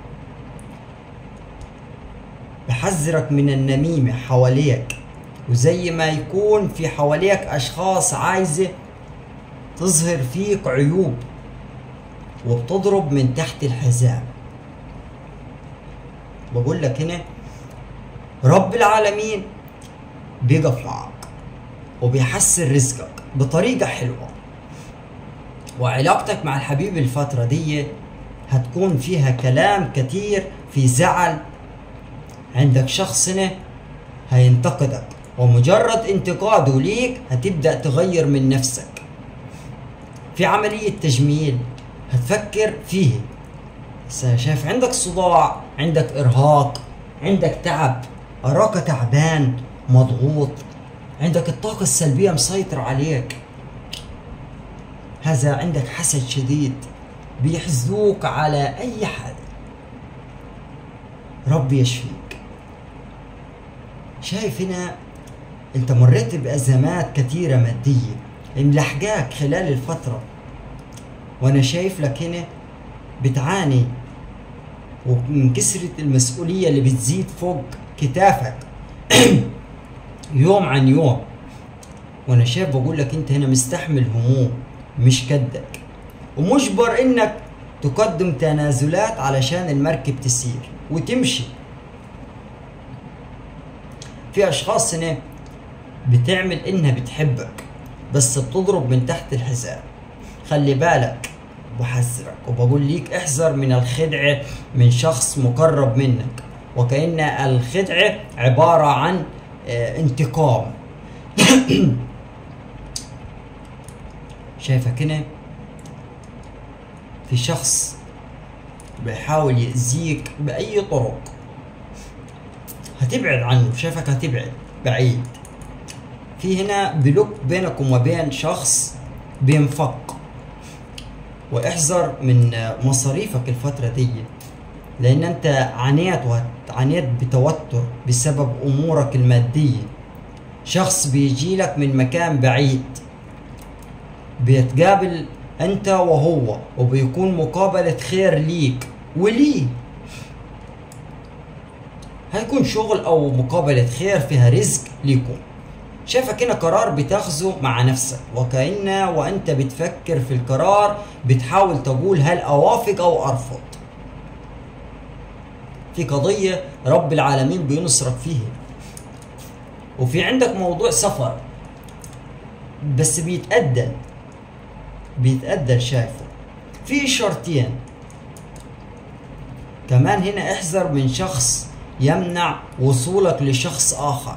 بحذرك من النميمة حواليك وزي ما يكون في حواليك أشخاص عايزة تظهر فيك عيوب وبتضرب من تحت الحزام بقول لك هنا رب العالمين بيقف معك وبيحسن رزقك بطريقة حلوة وعلاقتك مع الحبيب الفترة دي هتكون فيها كلام كتير في زعل عندك شخص هنا هينتقدك ومجرد انتقاده ليك هتبدأ تغير من نفسك في عملية تجميل هتفكر فيه شايف عندك صداع عندك إرهاق عندك تعب أراك تعبان مضغوط عندك الطاقة السلبية مسيطرة عليك هذا عندك حسد شديد بيحزوك على أي حد ربي يشفيك شايف هنا انت مريت بأزمات كثيرة مادية ملحقاك خلال الفترة وانا شايف لك هنا بتعاني ومن كسرة المسؤولية اللي بتزيد فوق كتافك يوم عن يوم وانا شايف بقول لك انت هنا مستحمل هموم مش كدك ومجبر انك تقدم تنازلات علشان المركب تسير وتمشي في اشخاص هنا بتعمل انها بتحبك بس بتضرب من تحت الحزام خلي بالك بحذرك وبقول ليك احذر من الخدعة من شخص مقرب منك وكأن الخدعة عبارة عن اه انتقام شايفك هنا في شخص بيحاول يأذيك بأي طرق هتبعد عنه شايفك هتبعد بعيد في هنا بلوك بينكم وبين شخص بينفق واحذر من مصاريفك الفترة دي لان انت عانيت عانيت بتوتر بسبب امورك المادية شخص بيجي لك من مكان بعيد بيتقابل انت وهو وبيكون مقابلة خير ليك وليه هيكون شغل او مقابلة خير فيها رزق ليكم شايفك هنا قرار بتاخذه مع نفسك وكأن وانت بتفكر في القرار بتحاول تقول هل اوافق او ارفض في قضية رب العالمين بينصرك فيها وفي عندك موضوع سفر بس بيتأدل بيتأدل شايفه في شرطين كمان هنا احذر من شخص يمنع وصولك لشخص آخر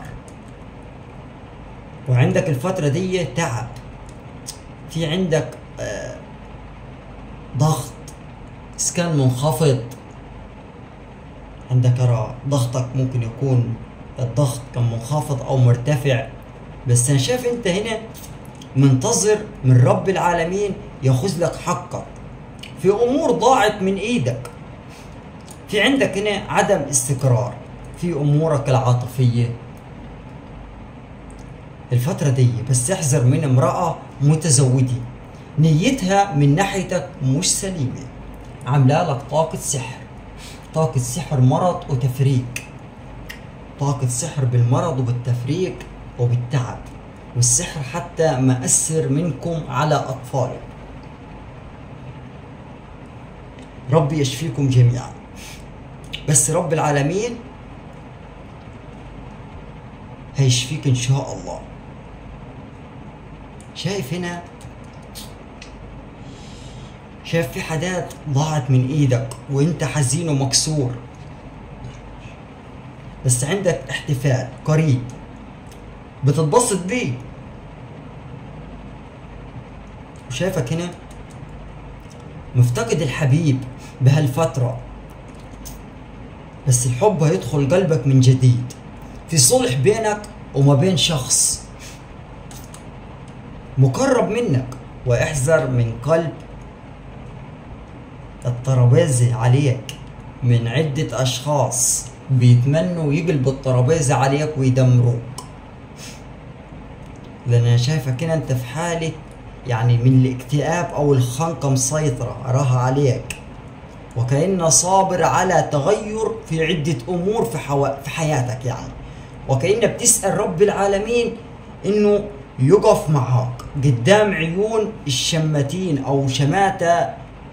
وعندك الفترة دي تعب في عندك آه ضغط اسكان منخفض عندك أرى ضغطك ممكن يكون الضغط كان منخفض أو مرتفع بس أنا شايف أنت هنا منتظر من رب العالمين ياخذ لك حقك في أمور ضاعت من إيدك في عندك هنا عدم استقرار في امورك العاطفيه الفترة دي بس احذر من امرأة متزوجة نيتها من ناحيتك مش سليمة عاملة لك طاقة سحر طاقة سحر مرض وتفريق طاقة سحر بالمرض وبالتفريق وبالتعب والسحر حتى مأثر منكم على أطفالك ربي يشفيكم جميعا بس رب العالمين هيشفيك ان شاء الله شايف هنا شايف في حاجات ضاعت من ايدك وانت حزين ومكسور بس عندك احتفال قريب بتتبسط بيه وشايفك هنا مفتقد الحبيب بهالفترة بس الحب هيدخل قلبك من جديد في صلح بينك وما بين شخص مقرب منك واحذر من قلب الترابيزة عليك من عدة أشخاص بيتمنوا يقلبوا الترابيزة عليك ويدمروك لأن أنا شايفك هنا أنت في حالة يعني من الاكتئاب أو الخنقة مسيطرة أراها عليك وكأنه صابر على تغير في عدة أمور في, حو... في حياتك يعني وكأنه بتسأل رب العالمين إنه يقف معك قدام عيون الشماتين أو شماتة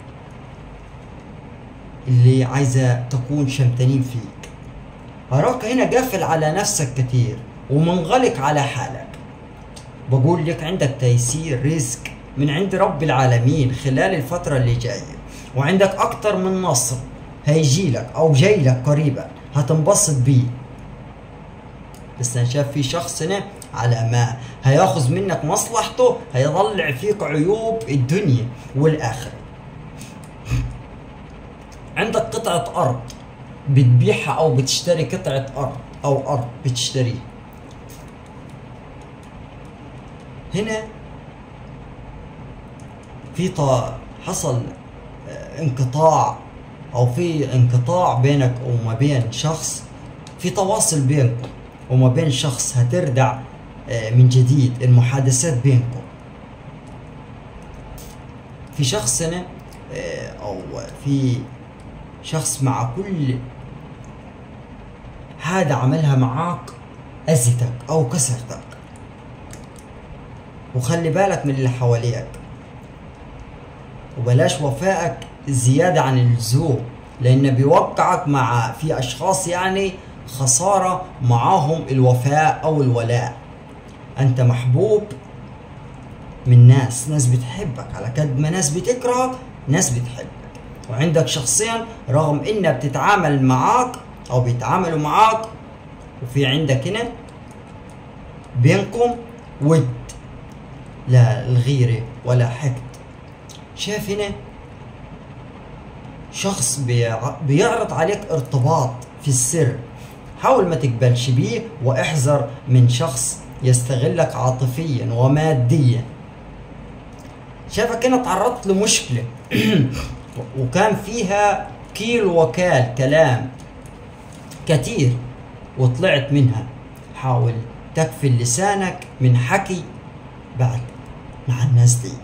اللي عايزة تكون شمتانين فيك أراك هنا قافل على نفسك كتير ومنغلق على حالك بقول لك عندك تيسير رزق من عند رب العالمين خلال الفترة اللي جاية وعندك أكتر من نصر هيجي لك أو جاي لك قريبا هتنبسط بيه بس أنا شايف في شخص هنا على ما هياخذ منك مصلحته هيطلع فيك عيوب الدنيا والآخرة عندك قطعة أرض بتبيعها أو بتشتري قطعة أرض أو أرض بتشتريها هنا في حصل انقطاع او في انقطاع بينك وما بين شخص في تواصل بينكم وما بين شخص هتردع آه، من جديد المحادثات بينكم في شخص هنا آه، او في شخص مع كل هذا عملها معاك اذتك او كسرتك وخلي بالك من اللي حواليك وبلاش وفائك زيادة عن اللزوم لأنه بيوقعك مع في أشخاص يعني خسارة معاهم الوفاء أو الولاء أنت محبوب من ناس ناس بتحبك على قد ما ناس بتكرهك ناس بتحبك وعندك شخصين رغم انها بتتعامل معاك او بيتعاملوا معاك وفي عندك هنا بينكم ود لا الغيرة ولا حقد شايف هنا شخص بيعرض عليك ارتباط في السر حاول ما تقبلش بيه واحذر من شخص يستغلك عاطفيا وماديا شايفك هنا تعرضت لمشكله وكان فيها كيل وكال كلام كتير وطلعت منها حاول تكفي لسانك من حكي بعد مع الناس دي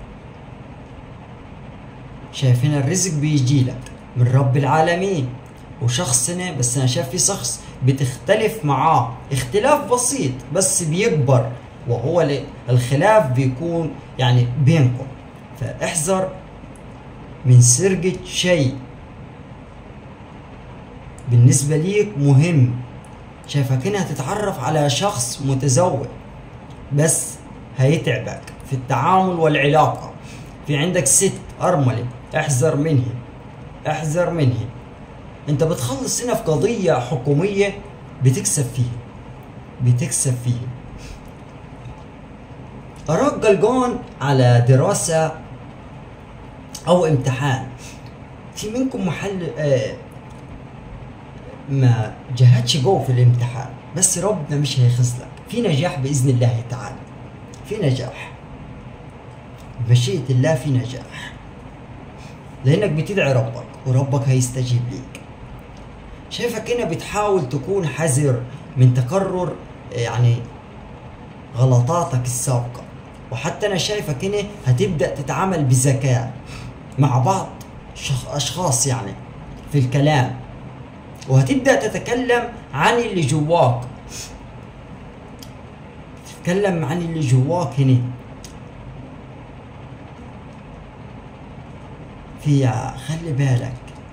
شايفين الرزق بيجي لك من رب العالمين وشخصنا بس انا شايف في شخص بتختلف معاه اختلاف بسيط بس بيكبر وهو ل- الخلاف بيكون يعني بينكم فاحذر من سرقة شيء بالنسبة ليك مهم شايفك هنا هتتعرف على شخص متزوج بس هيتعبك في التعامل والعلاقة في عندك ست أرملة احذر منها احذر منها انت بتخلص هنا في قضية حكومية بتكسب فيها بتكسب فيها أراك قلقان على دراسة أو امتحان في منكم محل آه ما جهدش جوه في الامتحان بس ربنا مش هيخذلك في نجاح بإذن الله تعالى في نجاح بمشيئة الله في نجاح لأنك بتدعي ربك وربك هيستجيب ليك شايفك هنا بتحاول تكون حذر من تكرر يعني غلطاتك السابقة وحتى أنا شايفك هنا هتبدأ تتعامل بذكاء مع بعض شخ- أشخاص يعني في الكلام وهتبدأ تتكلم عن اللي جواك تتكلم عن اللي جواك هنا في خلي بالك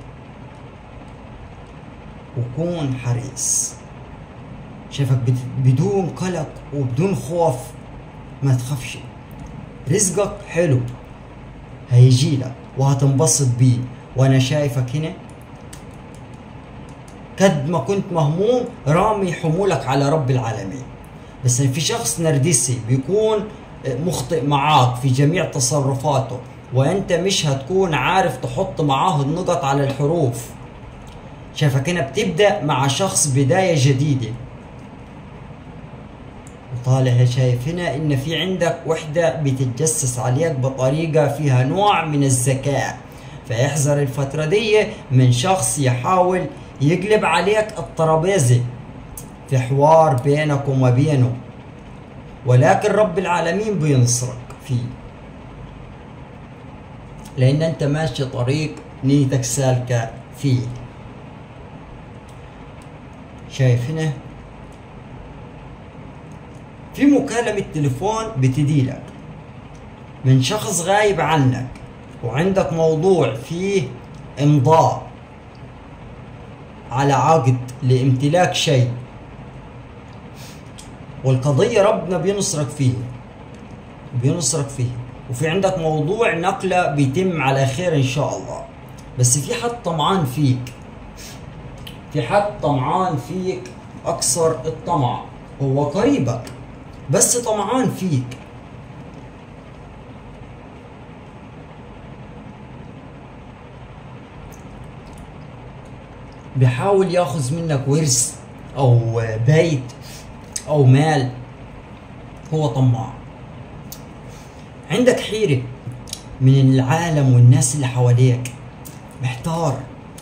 وكون حريص شايفك بت- بدون قلق وبدون خوف ما تخافش رزقك حلو هيجي لك وهتنبسط بيه وانا شايفك هنا قد ما كنت مهموم رامي حمولك على رب العالمين بس في شخص نرجسي بيكون مخطئ معاك في جميع تصرفاته وانت مش هتكون عارف تحط معاه النقط على الحروف شايفك هنا بتبدأ مع شخص بداية جديدة وطالع شايف هنا ان في عندك وحدة بتتجسس عليك بطريقة فيها نوع من الذكاء فاحذر الفترة دي من شخص يحاول يقلب عليك الترابيزة في حوار بينك وما بينه ولكن رب العالمين بينصرك فيه لان انت ماشي طريق نيتك سالكة فيه شايف هنا في مكالمة تليفون بتديلك من شخص غايب عنك وعندك موضوع فيه امضاء على عقد لامتلاك شيء والقضية ربنا بينصرك فيها بينصرك فيها وفي عندك موضوع نقلة بيتم على خير ان شاء الله بس في حد طمعان فيك في حد طمعان فيك اكثر الطمع هو قريبك بس طمعان فيك بيحاول ياخذ منك ورث او بيت او مال هو طماع عندك حيرة من العالم والناس اللي حواليك محتار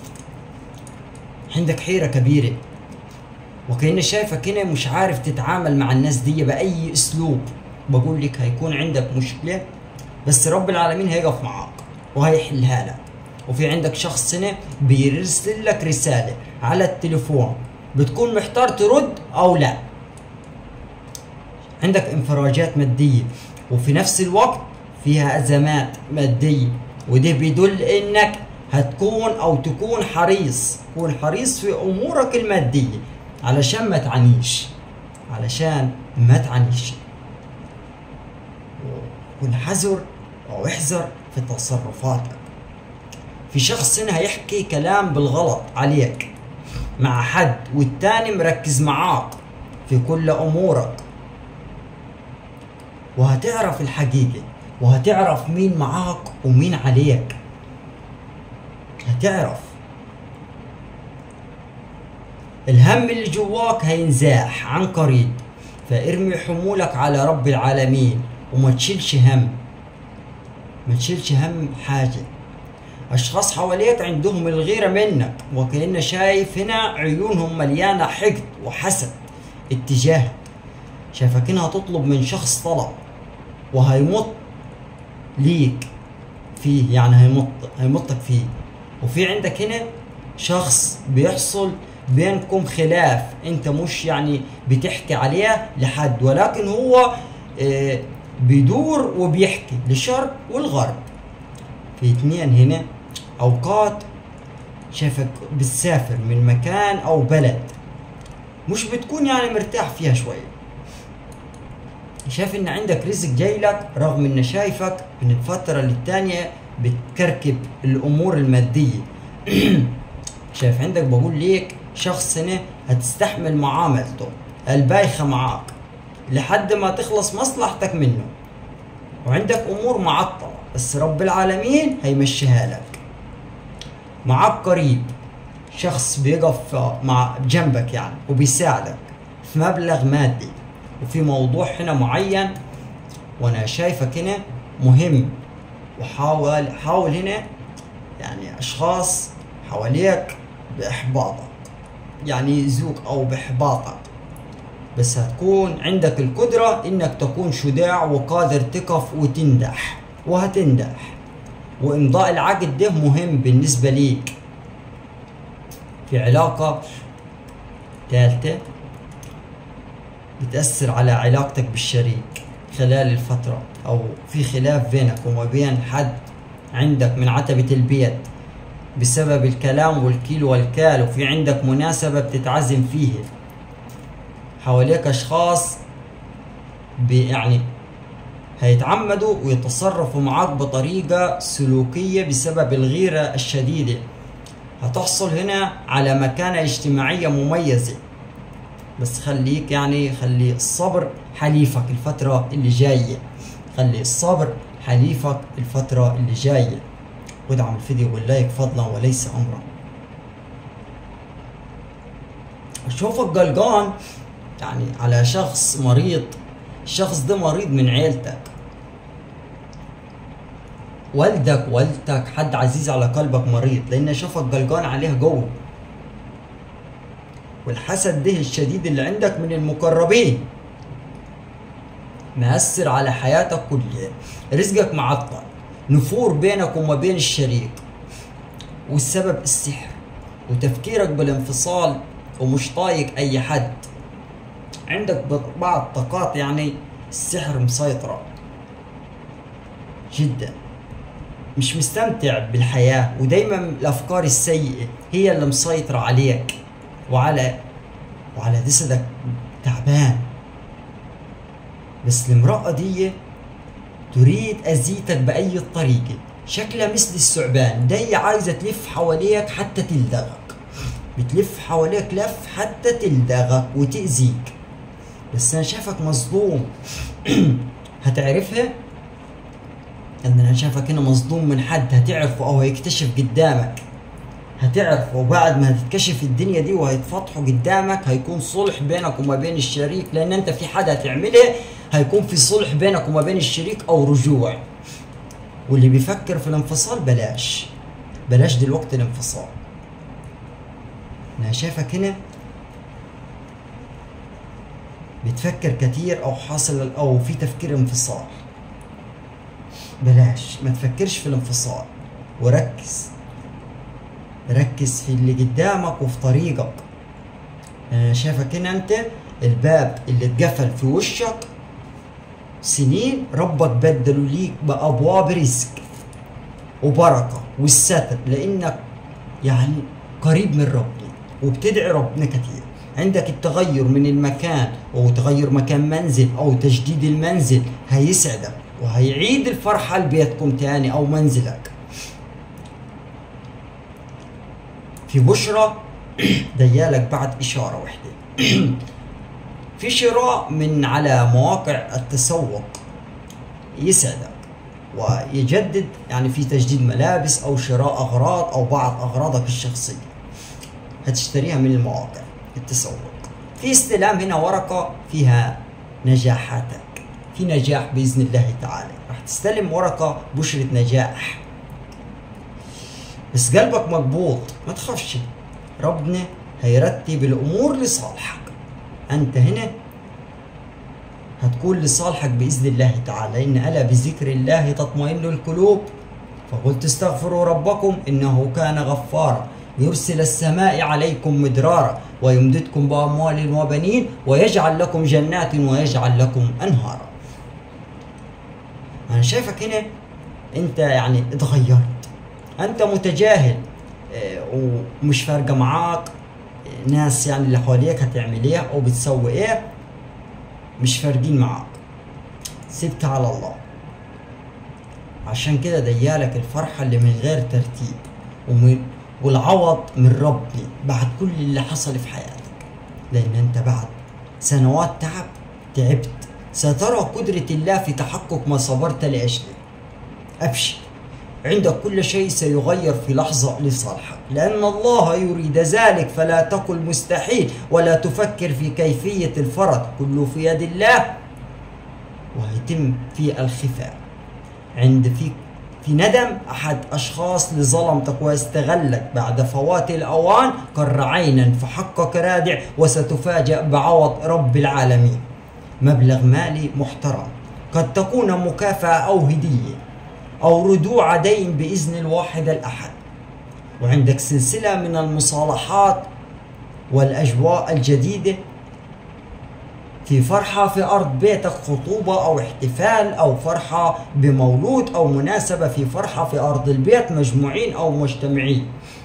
عندك حيرة كبيرة وكأني شايفك هنا مش عارف تتعامل مع الناس دي بأي أسلوب بقول لك هيكون عندك مشكلة بس رب العالمين هيقف معاك وهيحلها لك وفي عندك شخص هنا بيرسل لك رسالة على التليفون بتكون محتار ترد أو لا عندك انفراجات مادية وفي نفس الوقت فيها أزمات مادية وده بيدل إنك هتكون أو تكون حريص تكون حريص في أمورك المادية علشان ما تعانيش علشان ما تعانيش كن حذر أو احذر في تصرفاتك في شخص هنا هيحكي كلام بالغلط عليك مع حد والتاني مركز معاك في كل أمورك وهتعرف الحقيقة وهتعرف مين معاك ومين عليك هتعرف الهم اللي جواك هينزاح عن قريب فارمي حمولك على رب العالمين وما تشيلش هم ما تشيلش هم حاجة اشخاص حواليك عندهم الغيرة منك وكأن شايف هنا عيونهم مليانة حقد وحسد اتجاهك شايفك هنا هتطلب من شخص طلب وهيمط ليك فيه يعني هيمط هيمطك فيه وفي عندك هنا شخص بيحصل بينكم خلاف انت مش يعني بتحكي عليه لحد ولكن هو آه، بيدور وبيحكي للشرق والغرب في اتنين هنا اوقات شايفك بتسافر من مكان او بلد مش بتكون يعني مرتاح فيها شويه شايف ان عندك رزق جاي لك رغم ان شايفك من الفتره للتانيه بتكركب الامور الماديه شايف عندك بقول ليك شخص هنا هتستحمل معاملته البايخه معاك لحد ما تخلص مصلحتك منه وعندك امور معطله بس رب العالمين هيمشيها لك معاك قريب شخص بيقف مع جنبك يعني وبيساعدك في مبلغ مادي وفي موضوع هنا معين وانا شايفك هنا مهم وحاول حاول هنا يعني اشخاص حواليك باحباطك يعني يزوك او باحباطك بس هتكون عندك القدرة انك تكون شجاع وقادر تقف وتندح وهتندح وامضاء العقد ده مهم بالنسبة ليك في علاقة ثالثة بتأثر على علاقتك بالشريك خلال الفترة أو في خلاف بينك وما بين حد عندك من عتبة البيت بسبب الكلام والكيل والكال وفي عندك مناسبة بتتعزم فيه حواليك أشخاص يعني هيتعمدوا ويتصرفوا معاك بطريقة سلوكية بسبب الغيرة الشديدة هتحصل هنا على مكانة اجتماعية مميزة بس خليك يعني خلي الصبر حليفك الفترة اللي جاية خلي الصبر حليفك الفترة اللي جاية وادعم الفيديو باللايك فضلا وليس امرا شوفك قلقان يعني على شخص مريض الشخص ده مريض من عيلتك والدك والدتك حد عزيز على قلبك مريض لان شافك قلقان عليه قوي والحسد ده الشديد اللي عندك من المقربين مأثر على حياتك كلها رزقك معطل نفور بينك وما بين الشريك والسبب السحر وتفكيرك بالانفصال ومش طايق اي حد عندك بعض طاقات يعني السحر مسيطرة جدا مش مستمتع بالحياة ودايما الأفكار السيئة هي اللي مسيطرة عليك وعلى وعلى جسدك تعبان بس المرأة دي تريد أذيتك بأي طريقة شكلها مثل الثعبان دي عايزة تلف حواليك حتى تلدغك بتلف حواليك لف حتى تلدغك وتأذيك بس أنا شايفك مصدوم هتعرفها ان انا شايفك هنا مصدوم من حد هتعرفه او هيكتشف قدامك هتعرف وبعد ما هتتكشف الدنيا دي وهيتفتحوا قدامك هيكون صلح بينك وما بين الشريك لان انت في حد هتعمله هيكون في صلح بينك وما بين الشريك او رجوع واللي بيفكر في الانفصال بلاش بلاش دلوقتي الانفصال انا شايفك هنا بتفكر كتير او حاصل او في تفكير انفصال بلاش ما تفكرش في الانفصال وركز ركز في اللي قدامك وفي طريقك انا شايفك هنا انت الباب اللي اتقفل في وشك سنين ربك بدله ليك بابواب رزق وبركه والستر لانك يعني قريب من ربنا وبتدعي ربنا كتير عندك التغير من المكان او تغير مكان منزل او تجديد المنزل هيسعدك وهيعيد الفرحة لبيتكم تاني او منزلك في بشرة ديالك بعد اشارة واحدة في شراء من على مواقع التسوق يسعدك ويجدد يعني في تجديد ملابس او شراء اغراض او بعض اغراضك الشخصية هتشتريها من المواقع التسوق في استلام هنا ورقة فيها نجاحاتك في نجاح بإذن الله تعالى راح تستلم ورقة بشرة نجاح بس قلبك مقبوض ما تخافش ربنا هيرتب الامور لصالحك انت هنا هتكون لصالحك باذن الله تعالى ان الا بذكر الله تطمئن القلوب فقلت استغفروا ربكم انه كان غفارا يرسل السماء عليكم مدرارا ويمددكم باموال وبنين ويجعل لكم جنات ويجعل لكم انهارا انا شايفك هنا انت يعني اتغيرت انت متجاهل اه، ومش فارقه معاك ناس يعني اللي حواليك هتعمل ايه او بتسوي ايه مش فارقين معاك سبت على الله عشان كده ديالك الفرحة اللي من غير ترتيب ومن والعوض من ربي بعد كل اللي حصل في حياتك لأن أنت بعد سنوات تعب تعبت سترى قدرة الله في تحقق ما صبرت لأجله أبشر عندك كل شيء سيغير في لحظة لصالحك لأن الله يريد ذلك فلا تقل مستحيل ولا تفكر في كيفية الفرض كله في يد الله وهيتم في الخفاء عند في في ندم أحد أشخاص لظلمتك واستغلك بعد فوات الأوان قر عينا فحقك رادع وستفاجأ بعوض رب العالمين مبلغ مالي محترم قد تكون مكافأة أو هدية أو ردوع دين بإذن الواحد الأحد وعندك سلسلة من المصالحات والأجواء الجديدة في فرحة في أرض بيتك خطوبة أو احتفال أو فرحة بمولود أو مناسبة في فرحة في أرض البيت مجموعين أو مجتمعين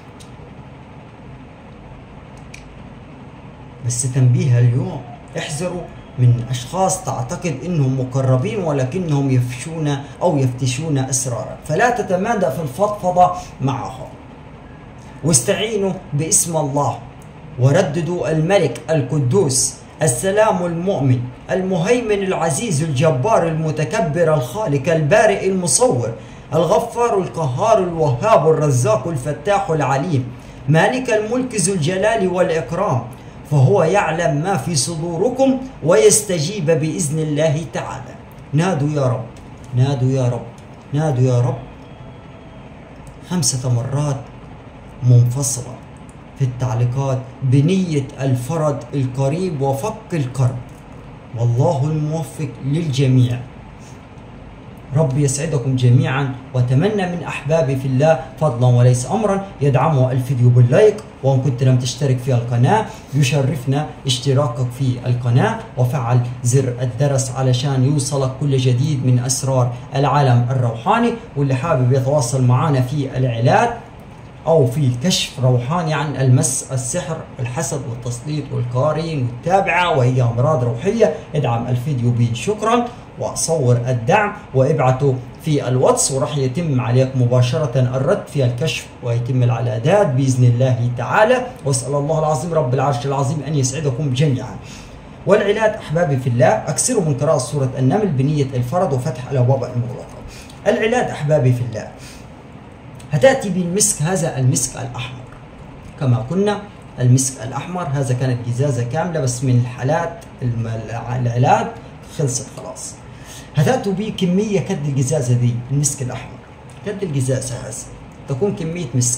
بس تنبيه اليوم احذروا من أشخاص تعتقد أنهم مقربين ولكنهم يفشون أو يفتشون أسرارك فلا تتمادى في الفضفضة معهم واستعينوا باسم الله ورددوا الملك القدوس السلام المؤمن المهيمن العزيز الجبار المتكبر الخالق البارئ المصور الغفار القهار الوهاب الرزاق الفتاح العليم مالك الملك ذو الجلال والإكرام فهو يعلم ما في صدوركم ويستجيب بإذن الله تعالى نادوا يا رب نادوا يا رب نادوا يا رب خمسة مرات منفصلة في التعليقات بنية الفرد القريب وفك الكرب والله الموفق للجميع رب يسعدكم جميعا واتمنى من احبابي في الله فضلا وليس امرا يدعموا الفيديو باللايك وان كنت لم تشترك في القناه يشرفنا اشتراكك في القناه وفعل زر الجرس علشان يوصلك كل جديد من اسرار العالم الروحاني واللي حابب يتواصل معنا في العلاج او في كشف روحاني عن المس السحر الحسد والتسليط والقارين والتابعه وهي امراض روحيه ادعم الفيديو بشكرا وصور الدعم وابعته في الواتس وراح يتم عليك مباشرة الرد في الكشف ويتم العلاجات بإذن الله تعالى وأسأل الله العظيم رب العرش العظيم أن يسعدكم جميعا والعلاج أحبابي في الله أكثروا من قراءة سورة النمل بنية الفرد وفتح الأبواب المغلقة العلاج أحبابي في الله هتأتي بالمسك هذا المسك الأحمر كما قلنا المسك الأحمر هذا كانت جزازة كاملة بس من الحالات العلاج خلصت خلاص هتأتوا به كمية كد الجزازة دي المسك الأحمر كد الجزازة هذا تكون كمية مسك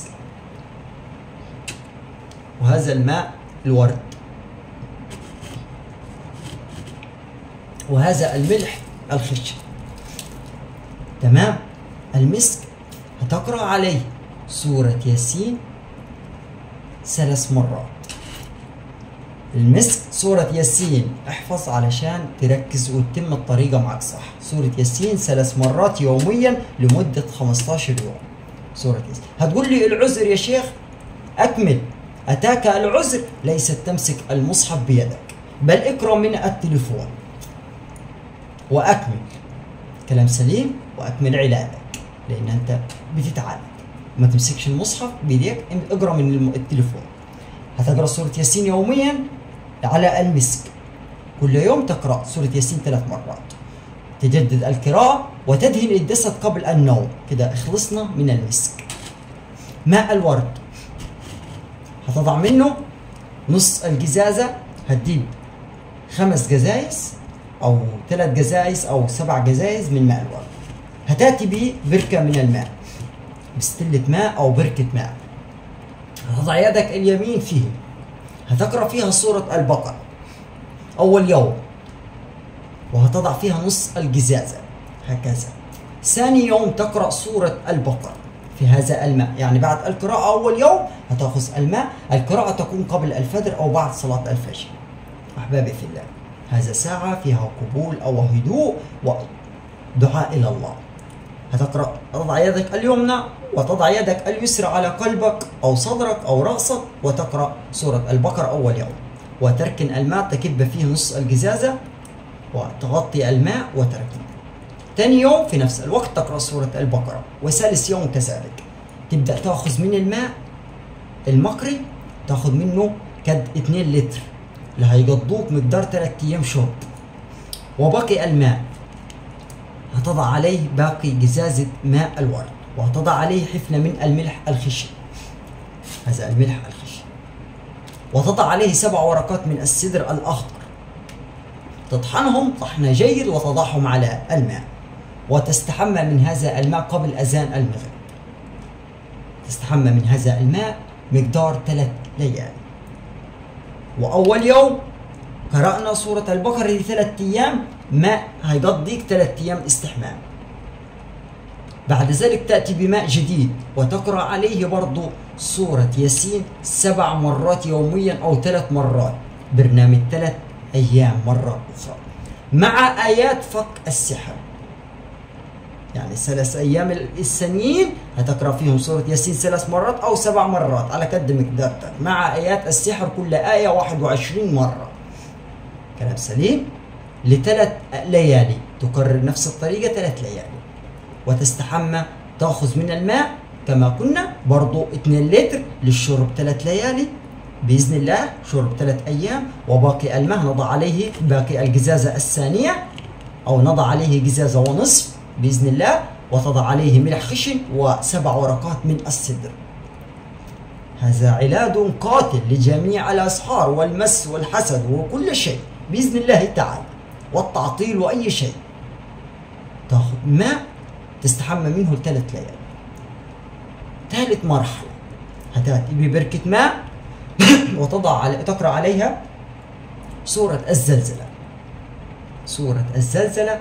وهذا الماء الورد وهذا الملح الخشن تمام المسك هتقرأ عليه سورة ياسين ثلاث مرات المسك سورة ياسين احفظ علشان تركز وتتم الطريقة معك صح سورة ياسين ثلاث مرات يوميا لمدة 15 يوم سورة ياسين هتقول لي العذر يا شيخ أكمل أتاك العذر ليست تمسك المصحف بيدك بل اقرأ من التليفون وأكمل كلام سليم وأكمل علاجك لأن أنت بتتعالج ما تمسكش المصحف بيديك اقرأ من التليفون هتقرأ سورة ياسين يوميا على المسك كل يوم تقرأ سورة ياسين ثلاث مرات تجدد القراءة وتدهن الجسد قبل النوم كده خلصنا من المسك ماء الورد هتضع منه نص الجزازة هتجيب خمس جزايز أو ثلاث جزايز أو سبع جزايز من ماء الورد هتأتي ببركة من الماء بستلة ماء أو بركة ماء هتضع يدك اليمين فيه هتقرأ فيها سورة البقرة أول يوم وهتضع فيها نص الجزازة هكذا ثاني يوم تقرأ سورة البقرة في هذا الماء يعني بعد القراءة أول يوم هتأخذ الماء القراءة تكون قبل الفجر أو بعد صلاة الفجر أحبابي في الله هذا ساعة فيها قبول أو هدوء ودعاء إلى الله هتقرأ تضع يدك اليمنى وتضع يدك اليسرى على قلبك أو صدرك أو رأسك وتقرأ سورة البقرة أول يوم وتركن الماء تكب فيه نص الجزازة وتغطي الماء وتركن ثاني يوم في نفس الوقت تقرأ سورة البقرة وثالث يوم كذلك تبدأ تأخذ من الماء المقري تأخذ منه كد 2 لتر اللي هيقضوك مقدار 3 أيام شرب وبقي الماء هتضع عليه باقي جزازة ماء الورد وهتضع عليه حفنة من الملح الخشن هذا الملح الخشن وتضع عليه سبع ورقات من السدر الأخضر تطحنهم طحن جيد وتضعهم على الماء وتستحمى من هذا الماء قبل أذان المغرب تستحمى من هذا الماء مقدار ثلاث ليالي وأول يوم قرأنا سورة البقرة لثلاث أيام ماء هيقضيك ثلاث أيام استحمام بعد ذلك تأتي بماء جديد وتقرأ عليه برضو سورة ياسين سبع مرات يوميا أو ثلاث مرات برنامج ثلاث أيام مرة أخرى مع آيات فك السحر يعني ثلاث أيام السنين هتقرأ فيهم سورة ياسين ثلاث مرات أو سبع مرات على قد مقدارتك مع آيات السحر كل آية 21 مرة كلام سليم لثلاث ليالي تكرر نفس الطريقة ثلاث ليالي وتستحمى تأخذ من الماء كما كنا برضو 2 لتر للشرب ثلاث ليالي بإذن الله شرب ثلاث أيام وباقي الماء نضع عليه باقي الجزازة الثانية أو نضع عليه جزازة ونصف بإذن الله وتضع عليه ملح خشن وسبع ورقات من السدر هذا علاج قاتل لجميع الأسحار والمس والحسد وكل شيء بإذن الله تعالى والتعطيل وأي شيء تاخذ ماء تستحمى منه لثلاث ليالي ثالث مرحلة هتأتي ببركة ماء وتضع علي تقرأ عليها سورة الزلزلة سورة الزلزلة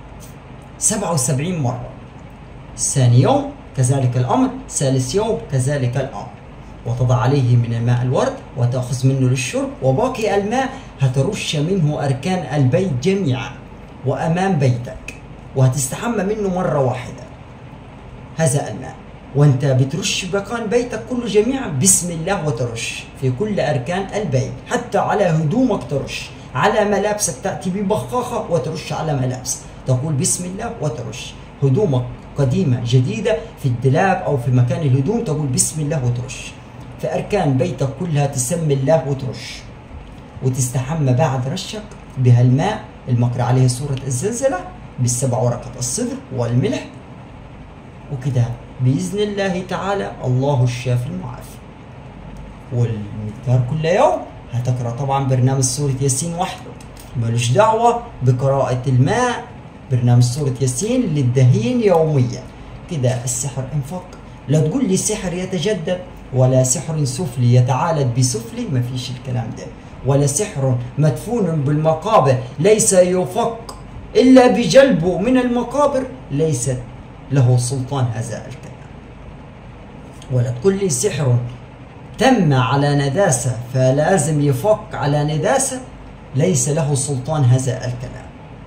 77 مرة ثاني يوم كذلك الأمر ثالث يوم كذلك الأمر وتضع عليه من الماء الورد وتأخذ منه للشرب وباقي الماء هترش منه أركان البيت جميعا وأمام بيتك وهتستحمى منه مرة واحدة هذا الماء وانت بترش مكان بيتك كله جميعا بسم الله وترش في كل اركان البيت حتى على هدومك ترش على ملابسك تاتي ببخاخه وترش على ملابسك تقول بسم الله وترش هدومك قديمه جديده في الدولاب او في مكان الهدوم تقول بسم الله وترش في اركان بيتك كلها تسمي الله وترش وتستحمى بعد رشك بهالماء المقرأ عليه سورة الزلزلة بالسبع ورقة الصدر والملح وكده بإذن الله تعالى الله الشافي المعافي والمقدار كل يوم هتقرأ طبعا برنامج سورة ياسين وحده ملوش دعوة بقراءة الماء برنامج سورة ياسين للدهين يوميا كده السحر انفق لا تقول لي السحر يتجدد ولا سحر سفلي يتعالج بسفلي ما فيش الكلام ده ولا سحر مدفون بالمقابر ليس يفك إلا بجلبه من المقابر ليست له سلطان هذا الكلام ولا تقول لي سحر تم على نداسة فلازم يفك على نداسة ليس له سلطان هذا الكلام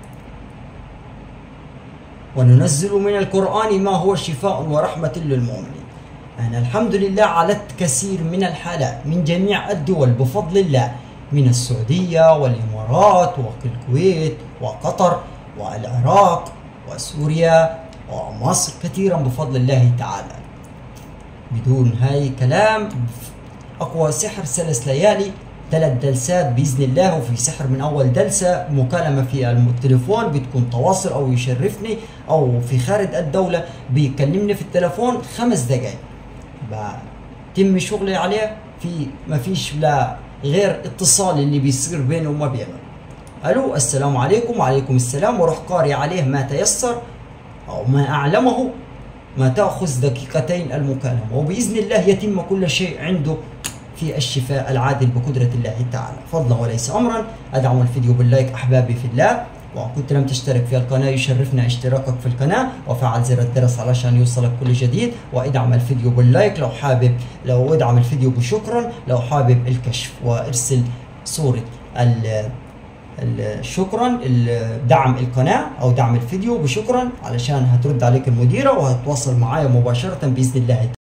وننزل من القرآن ما هو شفاء ورحمة للمؤمنين أنا الحمد لله عالجت كثير من الحالات من جميع الدول بفضل الله من السعودية والإمارات والكويت وقطر والعراق وسوريا ومصر كثيرا بفضل الله تعالى بدون هاي كلام اقوى سحر ثلاث ليالي ثلاث جلسات باذن الله وفي سحر من اول جلسه مكالمه في التليفون بتكون تواصل او يشرفني او في خارج الدوله بيكلمني في التليفون خمس دقائق بتم شغلي عليه في ما فيش لا غير اتصال اللي بيصير بينه وما بينه الو السلام عليكم وعليكم السلام وروح قاري عليه ما تيسر او ما اعلمه ما تأخذ دقيقتين المكالمة وبإذن الله يتم كل شيء عنده في الشفاء العادل بقدرة الله تعالى فضلا وليس أمرا أدعم الفيديو باللايك أحبابي في الله وإن كنت لم تشترك في القناة يشرفنا اشتراكك في القناة وفعل زر الجرس علشان يوصلك كل جديد وادعم الفيديو باللايك لو حابب لو ادعم الفيديو بشكرا لو حابب الكشف وارسل صورة ال شكرا دعم القناة أو دعم الفيديو بشكرا علشان هترد عليك المديرة وهتواصل معايا مباشرة بإذن الله